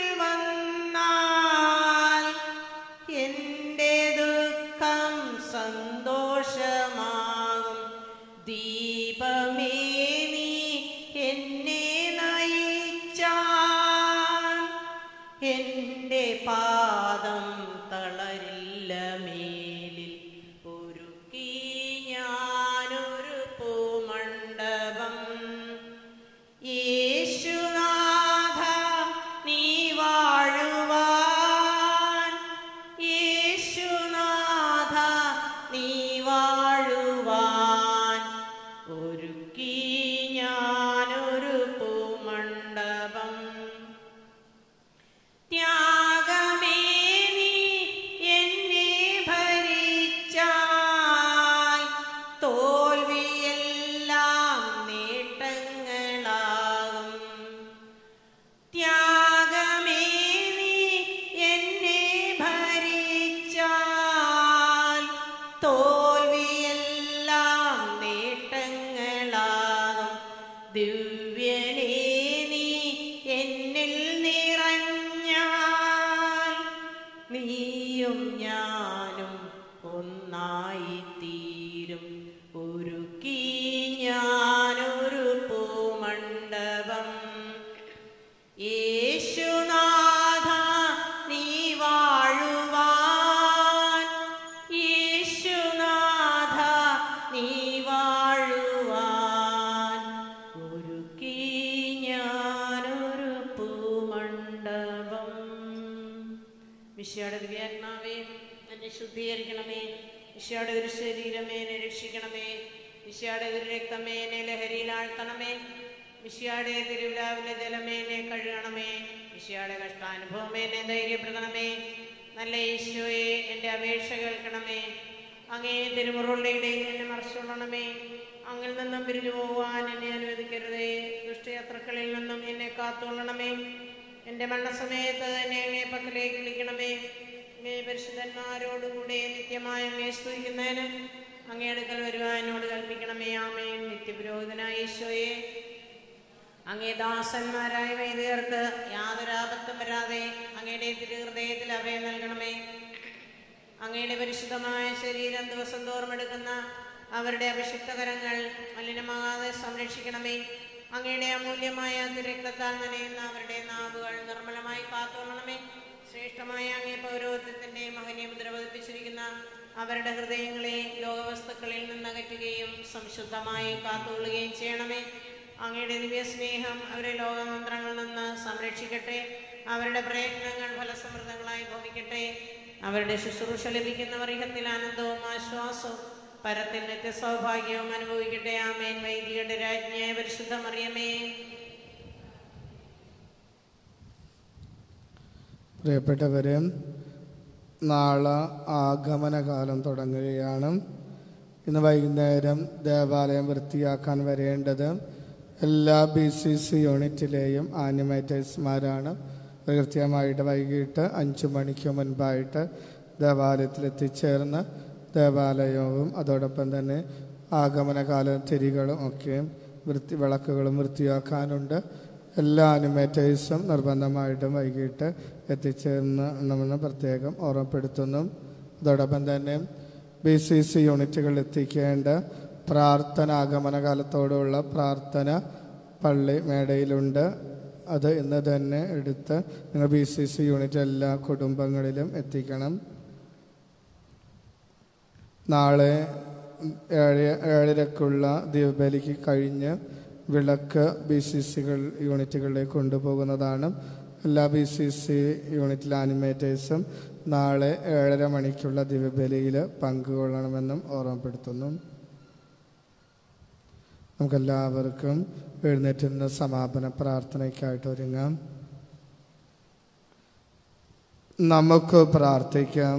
വന്നാൽ എൻ്റെ ദുഃഖം സന്തോഷമാകും ദീപമേ നീ എന്നെ നയിച്ചാൽ എൻ്റെ പാദം തളരില്ല മേലിൽ ഒരുക്കി ഞാനൊരു പൂമണ്ഡപം യേശുനാഥ നീ വാഴുവാൻ യേശുനാഥ നീ വാഴുവാൻ ഒരുക്കി ഞാനൊരു പൂമണ്ഡപം ത്യാഗമേ നീ എന്നെ ഭരിച്ചാൽ തോൽവിയെല്ലാം നേട്ടങ്ങളാകും ത്യാഗമേ നീ എന്നെ ഭരിച്ചാൽ തോൽവിയെല്ലാം നേട്ടങ്ങളാകും ദിവ്യനേ നീ എന്നിൽ നിറഞ്ഞാൽ നീയും ഞാനും ഒന്നായി തീരും ഒരുക്കി ഞാനൊരു പൂമണ്ഡപം യേശുനാഥ നീ വാഴുവാൻ യേശുനാഥ നീ വാഴുവാൻ ഒരുക്കി ഞാനൊരു പൂമണ്ഡപം വിശ്വയുടെ ദിവ്യാത്മാവേ എന്നെ ശുദ്ധീകരിക്കണമേ വിശ്വയുടെ ഒരു ശരീരമേ എന്നെ രക്ഷിക്കണമേ വിശ്വയുടെ ഒരു രക്തമേ എന്നെ ലഹരിയിലാഴ്ത്തണമേ വിശ്വയുടെ തിരുവിലാവിലെ ജലമേ എന്നെ കഴുകണമേ വിശ്വയുടെ കഷ്ടാനുഭവമേ എന്നെ ധൈര്യപ്പെടുത്തണമേ നല്ല ഈശോയെ എൻ്റെ അപേക്ഷ കേൾക്കണമേ അങ്ങേ തിരുമുറുകളുടെ ഇടയിൽ എന്നെ മറച്ചുകൊള്ളണമേ അങ്ങിൽ നിന്നും പിരിഞ്ഞു പോകുവാൻ എന്നെ അനുവദിക്കരുതേ ദുഷ്ടയാത്രക്കളിൽ നിന്നും എന്നെ കാത്തുകൊള്ളണമേ എൻ്റെ മരണസമയത്ത് എന്നെ അങ്ങേ പക്കലേക്ക് വിളിക്കണമേ അങ്ങേ പരിശുദ്ധന്മാരോടുകൂടെ നിത്യമായ അങ്ങേ സ്തുതിക്കുന്നതിന് അങ്ങേ അടുക്കൽ വരുവാൻ എന്നോട് കൽപ്പിക്കണമേ ആമേ നിത്യപുരോഹിതനായ ഈശോയെ അങ്ങേ ദാസന്മാരായ വൈദികർക്ക് യാതൊരു ആപത്തും വരാതെ അങ്ങയുടെ തിരുഹൃദയത്തിൽ അഭയം നൽകണമേ അങ്ങയുടെ പരിശുദ്ധമായ ശരീരം ദിവസം തോറും എടുക്കുന്ന അവരുടെ അഭിഷിക്ത കരങ്ങൾ മലിനമാകാതെ സംരക്ഷിക്കണമേ അങ്ങയുടെ അമൂല്യമായ തിരക്തത്താൽ നനയുന്ന അവരുടെ നാവുകൾ നിർമ്മലമായി കാത്തുകൊള്ളണമേ ശ്രേഷ്ഠമായ അങ്ങേ പൗരോഹിത്യത്തിന്റെ മഹനീയ മുദ്ര പതിപ്പിച്ചിരിക്കുന്ന അവരുടെ ഹൃദയങ്ങളെ ലോകവസ്തുക്കളിൽ നിന്ന് അകറ്റുകയും സംശുദ്ധമായി കാത്തുകൊള്ളുകയും ചെയ്യണമേ അങ്ങയുടെ ദിവ്യ സ്നേഹം അവരെ ലോകതന്ത്രങ്ങളിൽ നിന്ന് സംരക്ഷിക്കട്ടെ അവരുടെ പ്രയത്നങ്ങൾ ഫലസമൃദ്ധങ്ങളായി ഭവിക്കട്ടെ അവരുടെ ശുശ്രൂഷ ലഭിക്കുന്നവർ ഇഹത്തിൽ ആനന്ദവും ആശ്വാസവും പരത്തിൽ നിത്യസൗഭാഗ്യവും അനുഭവിക്കട്ടെ ആമേൻ വൈദികരുടെ രാജ്ഞിയായ പരിശുദ്ധ മറിയമേ പ്രിയപ്പെട്ടവരെ നാളെ ആഗമനകാലം തുടങ്ങുകയാണ് ഇന്ന് വൈകുന്നേരം ദേവാലയം വൃത്തിയാക്കാൻ വരേണ്ടത് എല്ലാ ബി സി സി യൂണിറ്റിലെയും ആനിമേറ്റേഴ്സ്മാരാണ് കൃത്യമായിട്ട് വൈകിട്ട് അഞ്ച് മണിക്ക് മുൻപായിട്ട് ദേവാലയത്തിൽ എത്തിച്ചേർന്ന് ദേവാലയവും അതോടൊപ്പം തന്നെ ആഗമനകാല തിരികളും ഒക്കെ വൃത്തി വിളക്കുകളും വൃത്തിയാക്കാനുണ്ട് എല്ലാ അനിമേറ്റേഴ്സും നിർബന്ധമായിട്ടും വൈകിട്ട് എത്തിച്ചേരണമെന്ന് പ്രത്യേകം ഓർമ്മപ്പെടുത്തുന്നു അതോടൊപ്പം തന്നെ ബി സി സി യൂണിറ്റുകളിൽ എത്തിക്കേണ്ട പ്രാർത്ഥന ആഗമനകാലത്തോടുള്ള പ്രാർത്ഥന പള്ളി മേടയിലുണ്ട് അത് ഇന്ന് തന്നെ എടുത്ത് നിങ്ങൾ ബി സി സി യൂണിറ്റ് എല്ലാ കുടുംബങ്ങളിലും എത്തിക്കണം നാളെ ഏഴ് ഏഴരക്കുള്ള ദീപബലിക്ക് കഴിഞ്ഞ് വിളക്ക് ബി സി സികൾ യൂണിറ്റുകളിലേക്ക് കൊണ്ടുപോകുന്നതാണ് എല്ലാ ബി സി സി യൂണിറ്റിലെ ആനിമേറ്റേഴ്സും നാളെ ഏഴര മണിക്കുള്ള ദിവ്യബലിയിൽ പങ്കുകൊള്ളണമെന്നും ഓർമ്മപ്പെടുത്തുന്നു നമുക്കെല്ലാവർക്കും എഴുന്നേറ്റുന്ന സമാപന പ്രാർത്ഥനയ്ക്കായിട്ട് ഒരുങ്ങാം നമുക്ക് പ്രാർത്ഥിക്കാം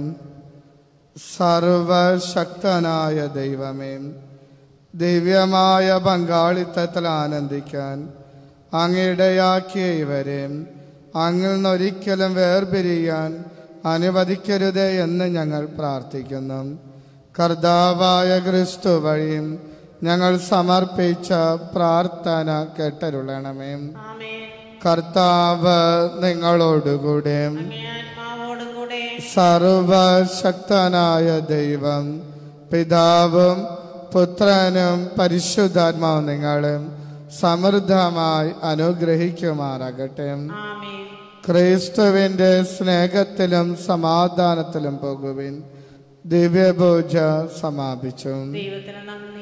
സർവശക്തനായ ദൈവമേ ദിവ്യമായ പങ്കാളിത്തത്തിൽ ആനന്ദിക്കാൻ അങ്ങിടയാക്കിയ ഇവരെ അങ്ങിൽ നിന്നൊരിക്കലും വേർപിരിയാൻ അനുവദിക്കരുതേ എന്ന് ഞങ്ങൾ പ്രാർത്ഥിക്കുന്നു കർത്താവായ ക്രിസ്തു വഴിയും ഞങ്ങൾ സമർപ്പിച്ച പ്രാർത്ഥന കേട്ടരുളണമേ ആമേൻ കർത്താവ് നിങ്ങളോടുകൂടെ അങ്ങേ ആത്മാവോടും കൂടെ സർവശക്തനായ ദൈവം പിതാവും പുത്രനും പരിശുദ്ധാത്മാവും നിങ്ങളും സമൃദ്ധമായി അനുഗ്രഹിക്കുമാറാകട്ടെ ആമേൻ ക്രിസ്തുവിന്റെ സ്നേഹത്തിലും സമാധാനത്തിലും പോകുവിൻ ദിവ്യപൂജ സമാപിച്ചു ദൈവത്തിന് നന്ദി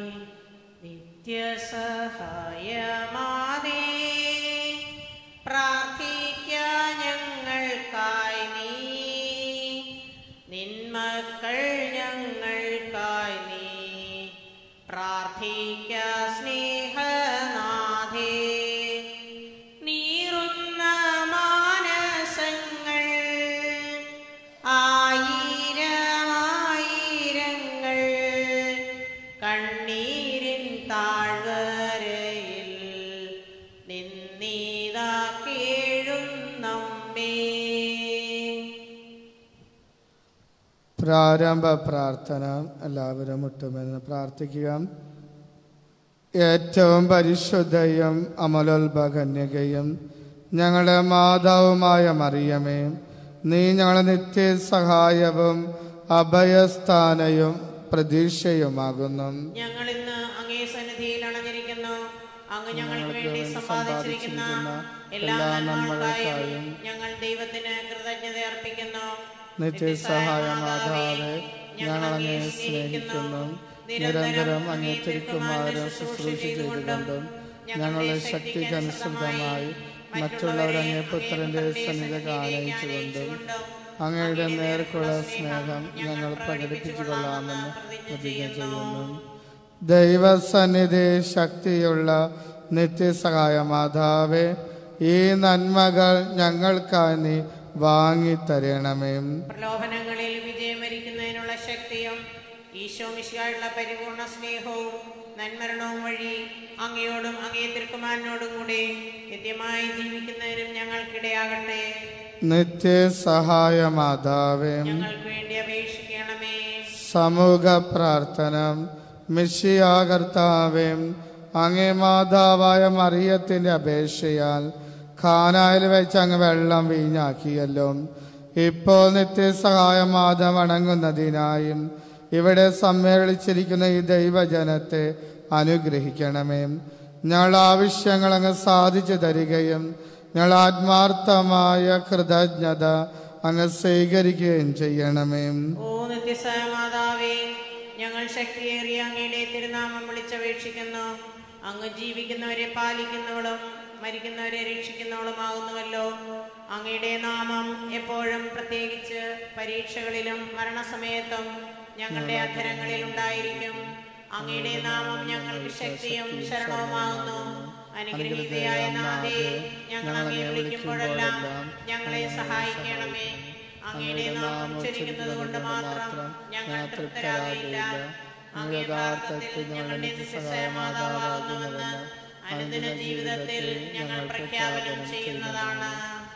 നിത്യസഹായമാതേ പ്രാർത്ഥിക്ക ഞങ്ങൾക്കായി നീ നിന്മക്കൾ ഞങ്ങൾക്കായി നീ പ്രാർത്ഥിക്ക സ്നേഹനാഥേ നീറുന്ന മാനസങ്ങൾ ആയിരമായിരങ്ങൾ കണ്ണീരിൻ താഴ്വരയിൽ നിന്നീതാ കേഴുന്നമ്മേ പ്രാരംഭ പ്രാർത്ഥന എല്ലാവരും മുട്ടുമെന്ന് പ്രാർത്ഥിക്കുക ഏറ്റവും പരിശുദ്ധയും അമലോത്ഭകന്യകയും ഞങ്ങളുടെ മാതാവുമായ മറിയമേ നീ ഞങ്ങളുടെ നിത്യസഹായവും അഭയസ്ഥാനയും പ്രതീക്ഷയുമാകുന്നു ഞങ്ങൾ ഇന്ന് അങ്ങേ സന്നിധിയിൽ അണഞ്ഞിരിക്കുന്നു അങ്ങ് ഞങ്ങൾക്ക് വേണ്ടി സമ്പാദിച്ചിരിക്കുന്ന എല്ലാ നന്മകൾക്കായും ഞങ്ങൾ ദൈവത്തിന് കൃതജ്ഞത അർപ്പിക്കുന്നു നിത്യസഹായ മാതാവേ ഞങ്ങൾ അങ്ങേ സ്നേഹിക്കുന്നു നിരന്തരം അങ്ങേ തിരുക്കുമാരും ശുശ്രൂഷ ചെയ്തുകൊണ്ടും ഞങ്ങളുടെ ശക്തിക്കനുസൃതമായി മറ്റുള്ളവർ അങ്ങേ പുത്രന്റെ സന്നിധി ആനയിച്ചുകൊണ്ടും അങ്ങയുടെ നേർക്കുള്ള സ്നേഹം ഞങ്ങൾ പ്രകടിപ്പിച്ചു കൊള്ളാമെന്ന് പ്രതിജ്ഞ ചെയ്യുന്നു ദൈവസന്നിധി ശക്തിയുള്ള നിത്യസഹായ മാതാവേ ഈ നന്മകൾ ഞങ്ങൾക്കായി നീ വാങ്ങിത്തരണമേ പ്രലോഭനങ്ങളിൽ വിജയം വരിക്കുന്നതിനുള്ള ശക്തിയും ഈശോ മിശിഹായുള്ള പരിപൂർണ സ്നേഹവും നന്മരണവും വഴി അങ്ങയോടും അങ്ങേ തിരുക്കുമാരനോടും കൂടി നിത്യമായി ജീവിക്കുന്നതിനും ഞങ്ങൾക്കിടയാകട്ടെ നിത്യസഹായ മാതാവേ ഞങ്ങൾക്ക് വേണ്ടി അപേക്ഷിക്കണമേ സമൂഹ പ്രാർത്ഥന മിഷിയാകർത്താവേ അങ്ങേ മാതാവായ മറിയത്തിന്റെ അപേക്ഷയാൽ ഖാനായിൽ വെച്ച് അങ്ങ് വെള്ളം വീഞ്ഞാക്കിയല്ലോ ഇപ്പോൾ നിത്യസഹായ മാതം അടങ്ങുന്നതിനായും ഇവിടെ സമ്മേളിച്ചിരിക്കുന്ന ഈ ദൈവജനത്തെ അനുഗ്രഹിക്കണമേ ഞങ്ങൾ ആവശ്യങ്ങൾ അങ്ങ് സാധിച്ചു തരികയും ഞങ്ങൾ ആത്മാർത്ഥമായ കൃതജ്ഞത അങ്ങ് സ്വീകരിക്കുകയും ചെയ്യണമേ ഓ നിത്യസായ മാതാവേ ഞങ്ങൾ ശക്തിയേറിയ അങ്ങയുടെ തിരുനാമം വിളിച്ചപേക്ഷിക്കുന്നു അങ്ങ് ജീവിക്കുന്നവരെ പാലിക്കുന്നവളും മരിക്കുന്നവരെ രക്ഷിക്കുന്നവളുമാകുന്നുവല്ലോ അങ്ങയുടെ നാമം എപ്പോഴും പ്രത്യേകിച്ച് പരീക്ഷകളിലും മരണസമയത്തും ഞങ്ങളുടെ അധരങ്ങളിൽ ഉണ്ടായിരിക്കും അങ്ങയുടെ നാമം ഞങ്ങൾക്ക് ശക്തിയും ശരണവുമാകുന്നു അനുഗ്രഹീതയായ നാഥേ ഞങ്ങൾ അങ്ങയെ വിളിക്കുമ്പോഴെല്ലാം ഞങ്ങളെ സഹായിക്കണമേ അങ്ങയുടെ നാമം ഉച്ചരിക്കുന്നത് കൊണ്ട് മാത്രം ഞങ്ങൾ തൃപ്തരാകില്ല അങ്ങ് യഥാർത്ഥത്തിൽ ഞങ്ങളുടെ നിത്യസഹായ മാതാവാകുന്നുവെന്ന് അനുദിന ജീവിതത്തിൽ ഞങ്ങൾ പ്രഖ്യാപനം ചെയ്യുന്നതാണ്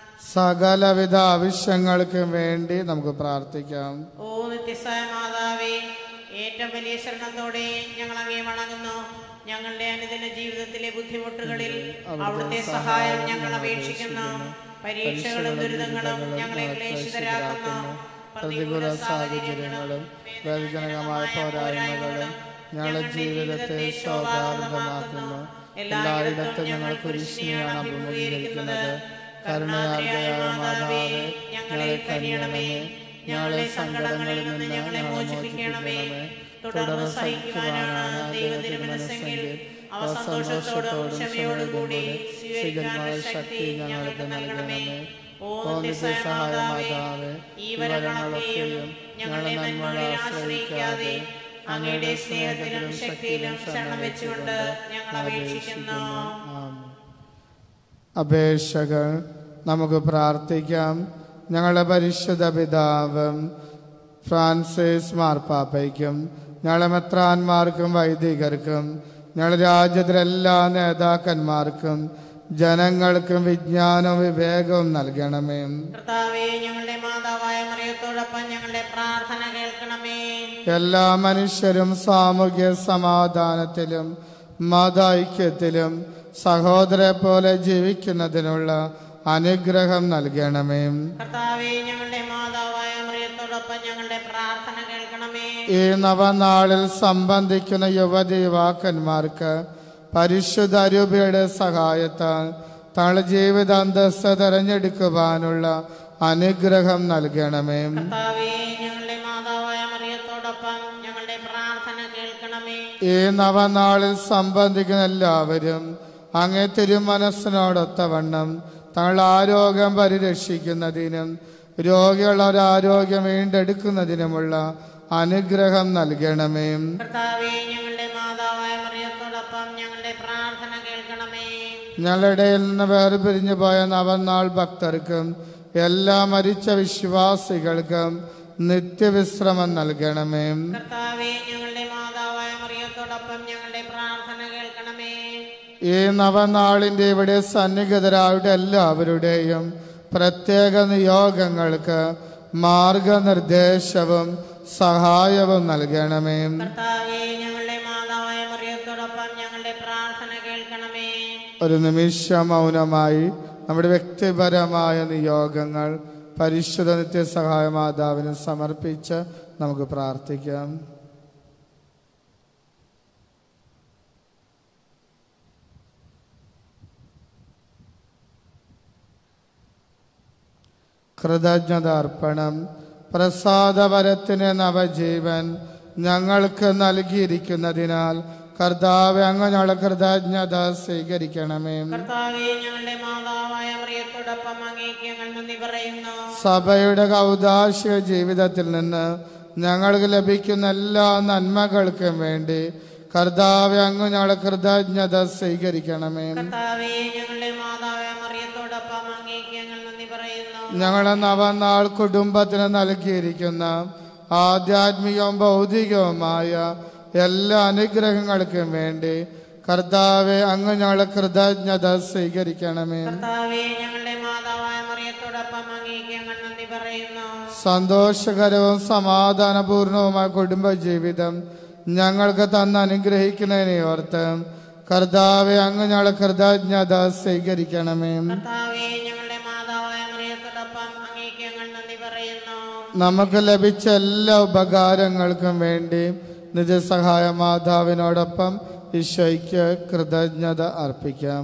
സകലവിധ ആവശ്യങ്ങൾക്ക് വേണ്ടി നമുക്ക് പ്രാർത്ഥിക്കാം ഓ നിത്യസായ മാതാവേ ഏറ്റവും വലിയ ശരണത്തോടെ ഞങ്ങൾ അങ്ങേ വണങ്ങുന്നു ഞങ്ങളുടെ അനുദിന ജീവിതത്തിലെ ബുദ്ധിമുട്ടുകളിൽ അവിടുത്തെ സഹായം ഞങ്ങൾ അപേക്ഷിക്കുന്നു പരീക്ഷകളും ദുരിതങ്ങളും ഞങ്ങളെ ക്ലേശിതരാക്കുന്നു പ്രതികൂല സാഹചര്യങ്ങളും വേദജനകമായ പോരായ്മകളും ഞങ്ങളുടെ ജീവിതത്തെ ശോഭാവൃതമാക്കുന്നു എല്ലായിടത്തും ഞങ്ങൾ കുരിശിനെയാണ് അഭിമുഖീകരിക്കുന്നത് കരുണാദ്രയായ മാതാവേ ഞങ്ങളെ കനിയണമേ ഞങ്ങളെ സങ്കടങ്ങളിൽ നിന്ന് ഞങ്ങളെ മോചിപ്പിക്കണമേ തുടർന്ന് സഹിക്കുവാനാണ് ദൈവത്തിന് മനസ്സെങ്കിൽ അവ സന്തോഷത്തോടും ക്ഷമയോടും കൂടി സ്വീകരിക്കാനുള്ള ശക്തി ഞങ്ങൾക്ക് നൽകണമേ ഓ നിസ്സഹായമാതാവേ ഈ വരങ്ങളൊക്കെയും ഞങ്ങളെ നന്മകളെ ആശ്രയിക്കാതെ അങ്ങയുടെ സ്നേഹത്തിലും ശക്തിയിലും ശരണം വെച്ചുകൊണ്ട് ഞങ്ങൾ അപേക്ഷിക്കുന്നു അപേക്ഷകൾ നമുക്ക് പ്രാർത്ഥിക്കാം ഞങ്ങളുടെ പരിശുദ്ധ പിതാവും ഫ്രാൻസിസ് മാർപ്പാപ്പയ്ക്കും ഞങ്ങളുടെ മെത്രാന്മാർക്കും വൈദികർക്കും ഞങ്ങളുടെ രാജ്യത്തിലെ എല്ലാ നേതാക്കന്മാർക്കും ജനങ്ങൾക്കും വിജ്ഞാനവും വിവേകവും നൽകണമേ കർത്താവേ ഞങ്ങളുടെ മാതാവായ മറിയത്തോടൊപ്പം ഞങ്ങളുടെ പ്രാർത്ഥന കേൾക്കണമേ എല്ലാ മനുഷ്യരും സാമൂഹ്യ സമാധാനത്തിലും മതൈക്യത്തിലും സഹോദരെ പോലെ ജീവിക്കുന്നതിനുള്ള അനുഗ്രഹം നൽകണമേ കർത്താവേ ഞങ്ങളുടെ മാതാവായ മറിയത്തോടൊപ്പം ഞങ്ങളുടെ പ്രാർത്ഥന കേൾക്കണമേ ഈ നവനാളിൽ സംബന്ധിക്കുന്ന യുവതി യുവാക്കന്മാർക്ക് പരിശുദ്ധ അരൂപയുടെ സഹായത്താൽ തങ്ങളുടെ ജീവിത അന്തസ്സ് തെരഞ്ഞെടുക്കുവാനുള്ള അനുഗ്രഹം നൽകണമേ കർത്താവേ ഞങ്ങളുടെ മാതാവായ മറിയത്തോടൊപ്പം ഞങ്ങളുടെ പ്രാർത്ഥന കേൾക്കണമേ ഈ നവനാളിൽ സംബന്ധിക്കുന്ന എല്ലാവരും അങ്ങേ തിരുമനസ്സിനോടൊത്തവണ്ണം തങ്ങളുടെ ആരോഗ്യം പരിരക്ഷിക്കുന്നതിനും രോഗികളുടെ ആരോഗ്യം വീണ്ടെടുക്കുന്നതിനുമുള്ള അനുഗ്രഹം നൽകണമേ കർത്താവേ ഞങ്ങളുടെ മാതാവായ മറിയത്തോടൊപ്പം ഞങ്ങളുടെ പ്രാർത്ഥന കേൾക്കണമേ ഞങ്ങളുടെ ഇടയിൽ നിന്ന് വേർപിരിഞ്ഞു പോയ നവനാൾ ഭക്തർക്കും എല്ലാ മരിച്ച വിശ്വാസികൾക്കും നിത്യവിശ്രമം നൽകണമേ കർത്താവേ ഞങ്ങളുടെ മാതാവായ മറിയത്തോടൊപ്പം ഞങ്ങളുടെ പ്രാർത്ഥന കേൾക്കണമേ ഈ നവനാളിൻ്റെ ഇവിടെ സന്നിഹിതരായുടെ എല്ലാവരുടെയും പ്രത്യേക നിയോഗങ്ങൾക്ക് മാർഗനിർദ്ദേശവും സഹായവും നൽകണമേ കർത്താവേ ഞങ്ങളുടെ മാതാവായ മറിയത്തോടൊപ്പം ഞങ്ങളുടെ പ്രാർത്ഥന കേൾക്കണമേ ഒരു നിമിഷം മൗനമായി നമ്മുടെ വ്യക്തിപരമായ നിയോഗങ്ങൾ പരിശുദ്ധ നിത്യസഹായ മാതാവിന് സമർപ്പിച്ച് നമുക്ക് പ്രാർത്ഥിക്കാം കൃതജ്ഞത അർപ്പണം പ്രസാദവരത്തിന് നവജീവൻ ഞങ്ങൾക്ക് നൽകിയിരിക്കുന്നതിനാൽ കർത്താവ് അങ്ങ് ഞങ്ങളുടെ കൃതജ്ഞത സ്വീകരിക്കണമേ കർത്താവേ ഞങ്ങളുടെ മാതാവായ മറിയത്തോടൊപ്പം അങ്ങേക്ക് ഞങ്ങൾ നന്ദി പറയുന്നു സഭയുടെ കൗതാശിക ജീവിതത്തിൽ നിന്ന് ഞങ്ങൾക്ക് ലഭിക്കുന്ന എല്ലാ നന്മകൾക്കും വേണ്ടി കർത്താവ് അങ്ങ് ഞങ്ങളുടെ കൃതജ്ഞത സ്വീകരിക്കണമേ കർത്താവേ ഞങ്ങളുടെ മാതാവായ മറിയത്തോടൊപ്പം അങ്ങേക്ക് ഞങ്ങൾ നന്ദി പറയുന്നു ഞങ്ങളുടെ നവനാൾ കുടുംബത്തിന് നൽകിയിരിക്കുന്ന ആധ്യാത്മികവും ഭൗതികവുമായ എല്ലാ അനുഗ്രഹങ്ങൾക്കും വേണ്ടി കർത്താവെ അങ്ങ് ഞങ്ങളുടെ കൃതജ്ഞത സ്വീകരിക്കണമേ കർത്താവേ ഞങ്ങളുടെ മാതാവായ മറിയത്തോടൊപ്പം അങ്ങേക്ക് ഞങ്ങൾ നന്ദി പറയുന്നു സന്തോഷകരവും സമാധാനപൂർണവുമായ കുടുംബജീവിതം ഞങ്ങൾക്ക് തന്ന് അനുഗ്രഹിക്കുന്നതിനെ ഓർത്ത് കർത്താവെ അങ്ങ് ഞങ്ങളുടെ കൃതജ്ഞത സ്വീകരിക്കണമേ കർത്താവേ ഞങ്ങളുടെ മാതാവായ മറിയത്തോടൊപ്പം അങ്ങേക്ക് ഞങ്ങൾ നന്ദി പറയുന്നു നമുക്ക് ലഭിച്ച എല്ലാ ഉപകാരങ്ങൾക്കും വേണ്ടി നിജസഹായ മാതാവിനോടൊപ്പം ഈശോയ്ക്ക് കൃതജ്ഞത അർപ്പിക്കാം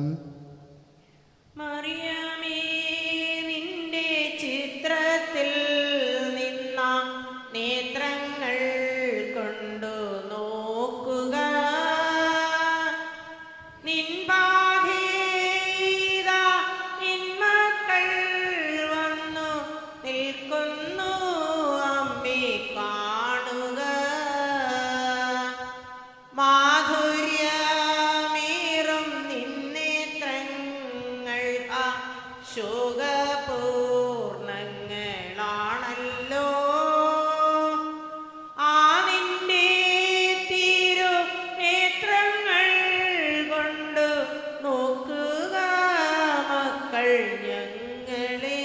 മറിയമേ നിന്റെ ചിത്രത്തിൽ നിന്ന നേത്രങ്ങൾ കൊണ്ടു നോക്കുക നിൻപാധീത നിന്മക്കൾ വന്നു നിൽക്കുന്നു അമ്മേ കാണുക മാധുര്യമേറും നിന്നേത്രങ്ങൾ ആ ശോകപൂർണങ്ങളാണല്ലോ ആ നിന്റെ തിരു നേത്രങ്ങൾ കൊണ്ട് നോക്കുക മക്കൾ ഞങ്ങളെ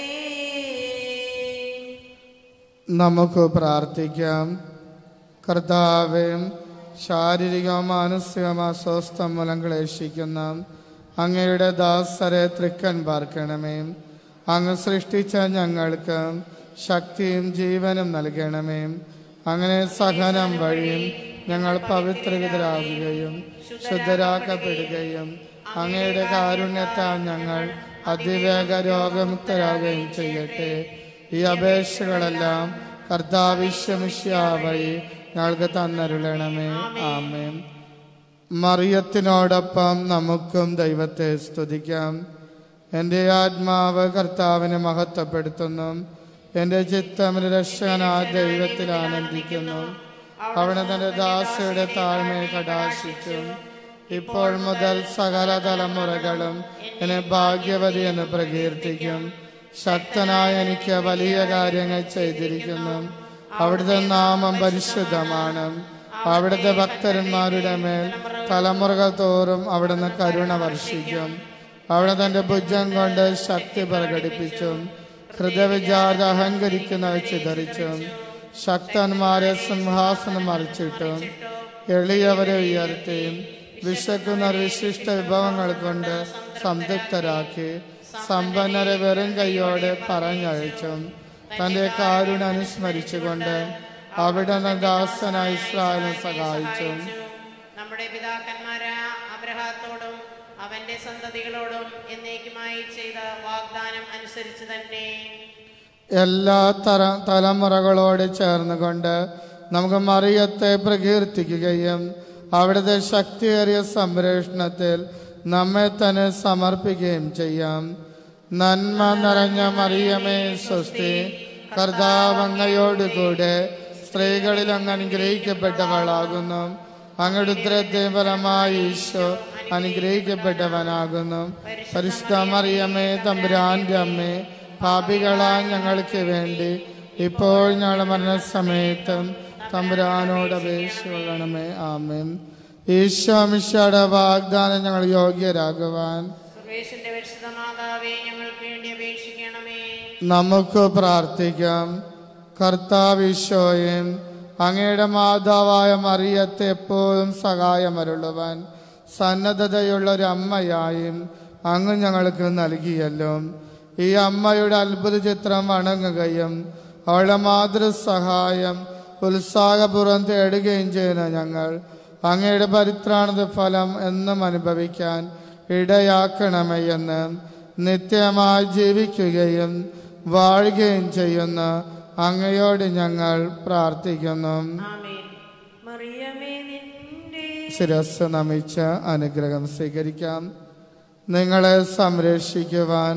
നമുക്ക് പ്രാർത്ഥിക്കാം കർത്താവെ ശാരീരികവും മാനസികവും അസ്വസ്ഥം മൂലം ക്ലേശിക്കുന്ന അങ്ങയുടെ ദാസരെ തൃക്കൻ പാർക്കണമേ അങ്ങ് സൃഷ്ടിച്ച ഞങ്ങൾക്ക് ശക്തിയും ജീവനും നൽകണമേ അങ്ങനെ സഹനം വഴിയും ഞങ്ങൾ പവിത്രവിതരാകുകയും ശുദ്ധരാക്കപ്പെടുകയും അങ്ങയുടെ കാരുണ്യത്താൽ ഞങ്ങൾ അതിവേഗ രോഗമുക്തരാകുകയും ചെയ്യട്ടെ ഈ അപേക്ഷകളെല്ലാം കർത്താവിശ്വമിഷ്യ വഴി ഞങ്ങൾക്ക് തന്നരുളണമേ ആമേൻ മറിയത്തിനോടൊപ്പം നമുക്കും ദൈവത്തെ സ്തുതിക്കാം എൻ്റെ ആത്മാവ് കർത്താവിനെ മഹത്വപ്പെടുത്തുന്നു എൻ്റെ ചിത്തം രക്ഷകനായ ദൈവത്തിൽ ആനന്ദിക്കുന്നു അവിടെ തൻ്റെ ദാസയുടെ താഴ്മയെ കടാശിച്ചു ഇപ്പോൾ മുതൽ സകല തലമുറകളും എന്നെ ഭാഗ്യവതി എന്ന് പ്രകീർത്തിക്കും ശക്തനായ എനിക്ക് വലിയ കാര്യങ്ങൾ ചെയ്തിരിക്കുന്നു അവിടുത്തെ നാമം പരിശുദ്ധമാണ് അവിടുത്തെ ഭക്തന്മാരുടെ മേൽ തലമുറകൾ തോറും അവിടുന്ന് കരുണ വർഷിക്കും അവിടെ തന്റെ ഭുജം കൊണ്ട് ശക്തി പ്രകടിപ്പിച്ചു ഹൃദയവിചാര അഹങ്കരിക്കുന്നവ ചിതറിച്ചു ശക്തന്മാരെ സിംഹാസനം മറിച്ചിട്ടു എളിയവരെ ഉയർത്തി വിശക്കുന്നവർ വിശിഷ്ട വിഭവങ്ങൾ കൊണ്ട് സംതൃപ്തരാക്കി സമ്പന്നരെ വെറും കൈയോടെ പറഞ്ഞയച്ചു തന്റെ കാരുണ്യ അനുസ്മരിച്ചുകൊണ്ട് അവിടെ ദാസനായ ഇസ്രായേലിനെ സഹായിച്ചു നമ്മുടെ പിതാക്കന്മാരായ അബ്രഹാത്തോടും അവന്റെ സന്തതികളോടും എന്നേക്കുമായി ചെയ്ത വാഗ്ദാനം അനുസരിച്ച് തന്നെ എല്ലാ തര തലമുറകളോട് ചേർന്നുകൊണ്ട് നമുക്ക് മറിയത്തെ പ്രകീർത്തിക്കുകയും അവിടുത്തെ ശക്തിയേറിയ സംരക്ഷണത്തിൽ നമ്മെ തന്നെ സമർപ്പിക്കുകയും ചെയ്യാം നന്മ നിറഞ്ഞ മറിയമേ സ്വസ്തി കർത്താവങ്ങയോടുകൂടെ സ്ത്രീകളിൽ അങ്ങ് അനുഗ്രഹിക്കപ്പെട്ടവളാകുന്നു അങ്ങയുടെ ഉദ്രത്തെ ഫലമായി ഈശോ അനുഗ്രഹിക്കപ്പെട്ടവനാകുന്നു പരിശുദ്ധ മറിയമ്മേ തമ്പുരാന്റെ അമ്മേ പാപികളാ ഞങ്ങൾക്ക് വേണ്ടി ഇപ്പോൾ ഞങ്ങളുടെ മരണസമയത്തും തമ്പുരാനോട് അപേക്ഷ കൊള്ളണമേ ആമേൻ ഈശോ മിശയുടെ വാഗ്ദാനം ഞങ്ങൾ യോഗ്യരാകുവാൻ സുരേഷിന്റെ പരിശുദ്ധ മാതാവേ ഞങ്ങൾക്ക് വേണ്ടി അപേക്ഷിക്കണമേ നമുക്ക് പ്രാർത്ഥിക്കാം കർത്താവ് ഈശോയും അങ്ങയുടെ മാതാവായ മറിയത്തെ എപ്പോഴും സഹായമരുളുവാൻ സന്നദ്ധതയുള്ള ഒരു അമ്മയായും അങ്ങ് ഞങ്ങൾക്ക് നൽകിയല്ലോ ഈ അമ്മയുടെ അത്ഭുത ചിത്രം വണങ്ങുകയും അവളുടെ മാതൃസഹായം ഉത്സാഹപൂർവ്വം തേടുകയും ചെയ്യുന്ന ഞങ്ങൾ അങ്ങയുടെ പരിത്രാണത ഫലം എന്നും അനുഭവിക്കാൻ ഇടയാക്കണമേ എന്ന് നിത്യമായി ജീവിക്കുകയും വാഴുകയും ചെയ്യുന്ന അങ്ങയോട് ഞങ്ങൾ പ്രാർത്ഥിക്കുന്നു ആമേൻ മറിയമേ നിന്റെ ശിരസ് നമിച്ച് അനുഗ്രഹം സ്വീകരിക്കാം നിങ്ങളെ സംരക്ഷിക്കുവാൻ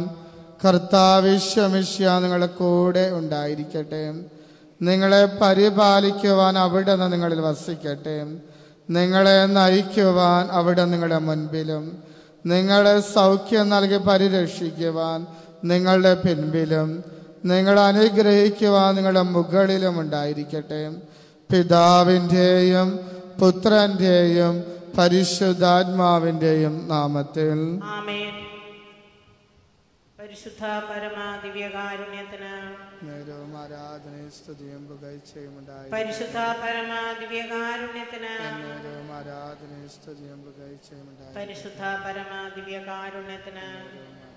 കർത്താവിശ്വമിഷ്യ നിങ്ങളുടെ കൂടെ ഉണ്ടായിരിക്കട്ടെ നിങ്ങളെ പരിപാലിക്കുവാൻ അവിടെ നിന്ന് നിങ്ങളിൽ വസിക്കട്ടെ നിങ്ങളെ നയിക്കുവാൻ അവിടെ നിങ്ങളുടെ മുൻപിലും നിങ്ങളെ സൗഖ്യം നൽകി പരിരക്ഷിക്കുവാൻ നിങ്ങളുടെ പിൻപിലും നിങ്ങളെ അനുഗ്രഹിക്കുവാൻ നിങ്ങളുടെ മുകളിലും ഉണ്ടായിരിക്കട്ടെ പിതാവിൻ്റെയും പുത്രൻ്റെയും പരിശുദ്ധാത്മാവിൻ്റെയും നാമത്തിൽ ആമേൻ പരിശുദ്ധ പരമാ ദിവ്യകാരുണ്യത്തിന് നേരവും ആരാധനയും സ്തുതിയും പുകഴ്ചയും ഉണ്ടായി പരിശുദ്ധ പരമാ ദിവ്യകാരുണ്യത്തിന് നേരവും ആരാധനയും സ്തുതിയും പുകഴ്ചയും ഉണ്ടായി പരിശുദ്ധ പരമാ ദിവ്യകാരുണ്യത്തിന് നേരവും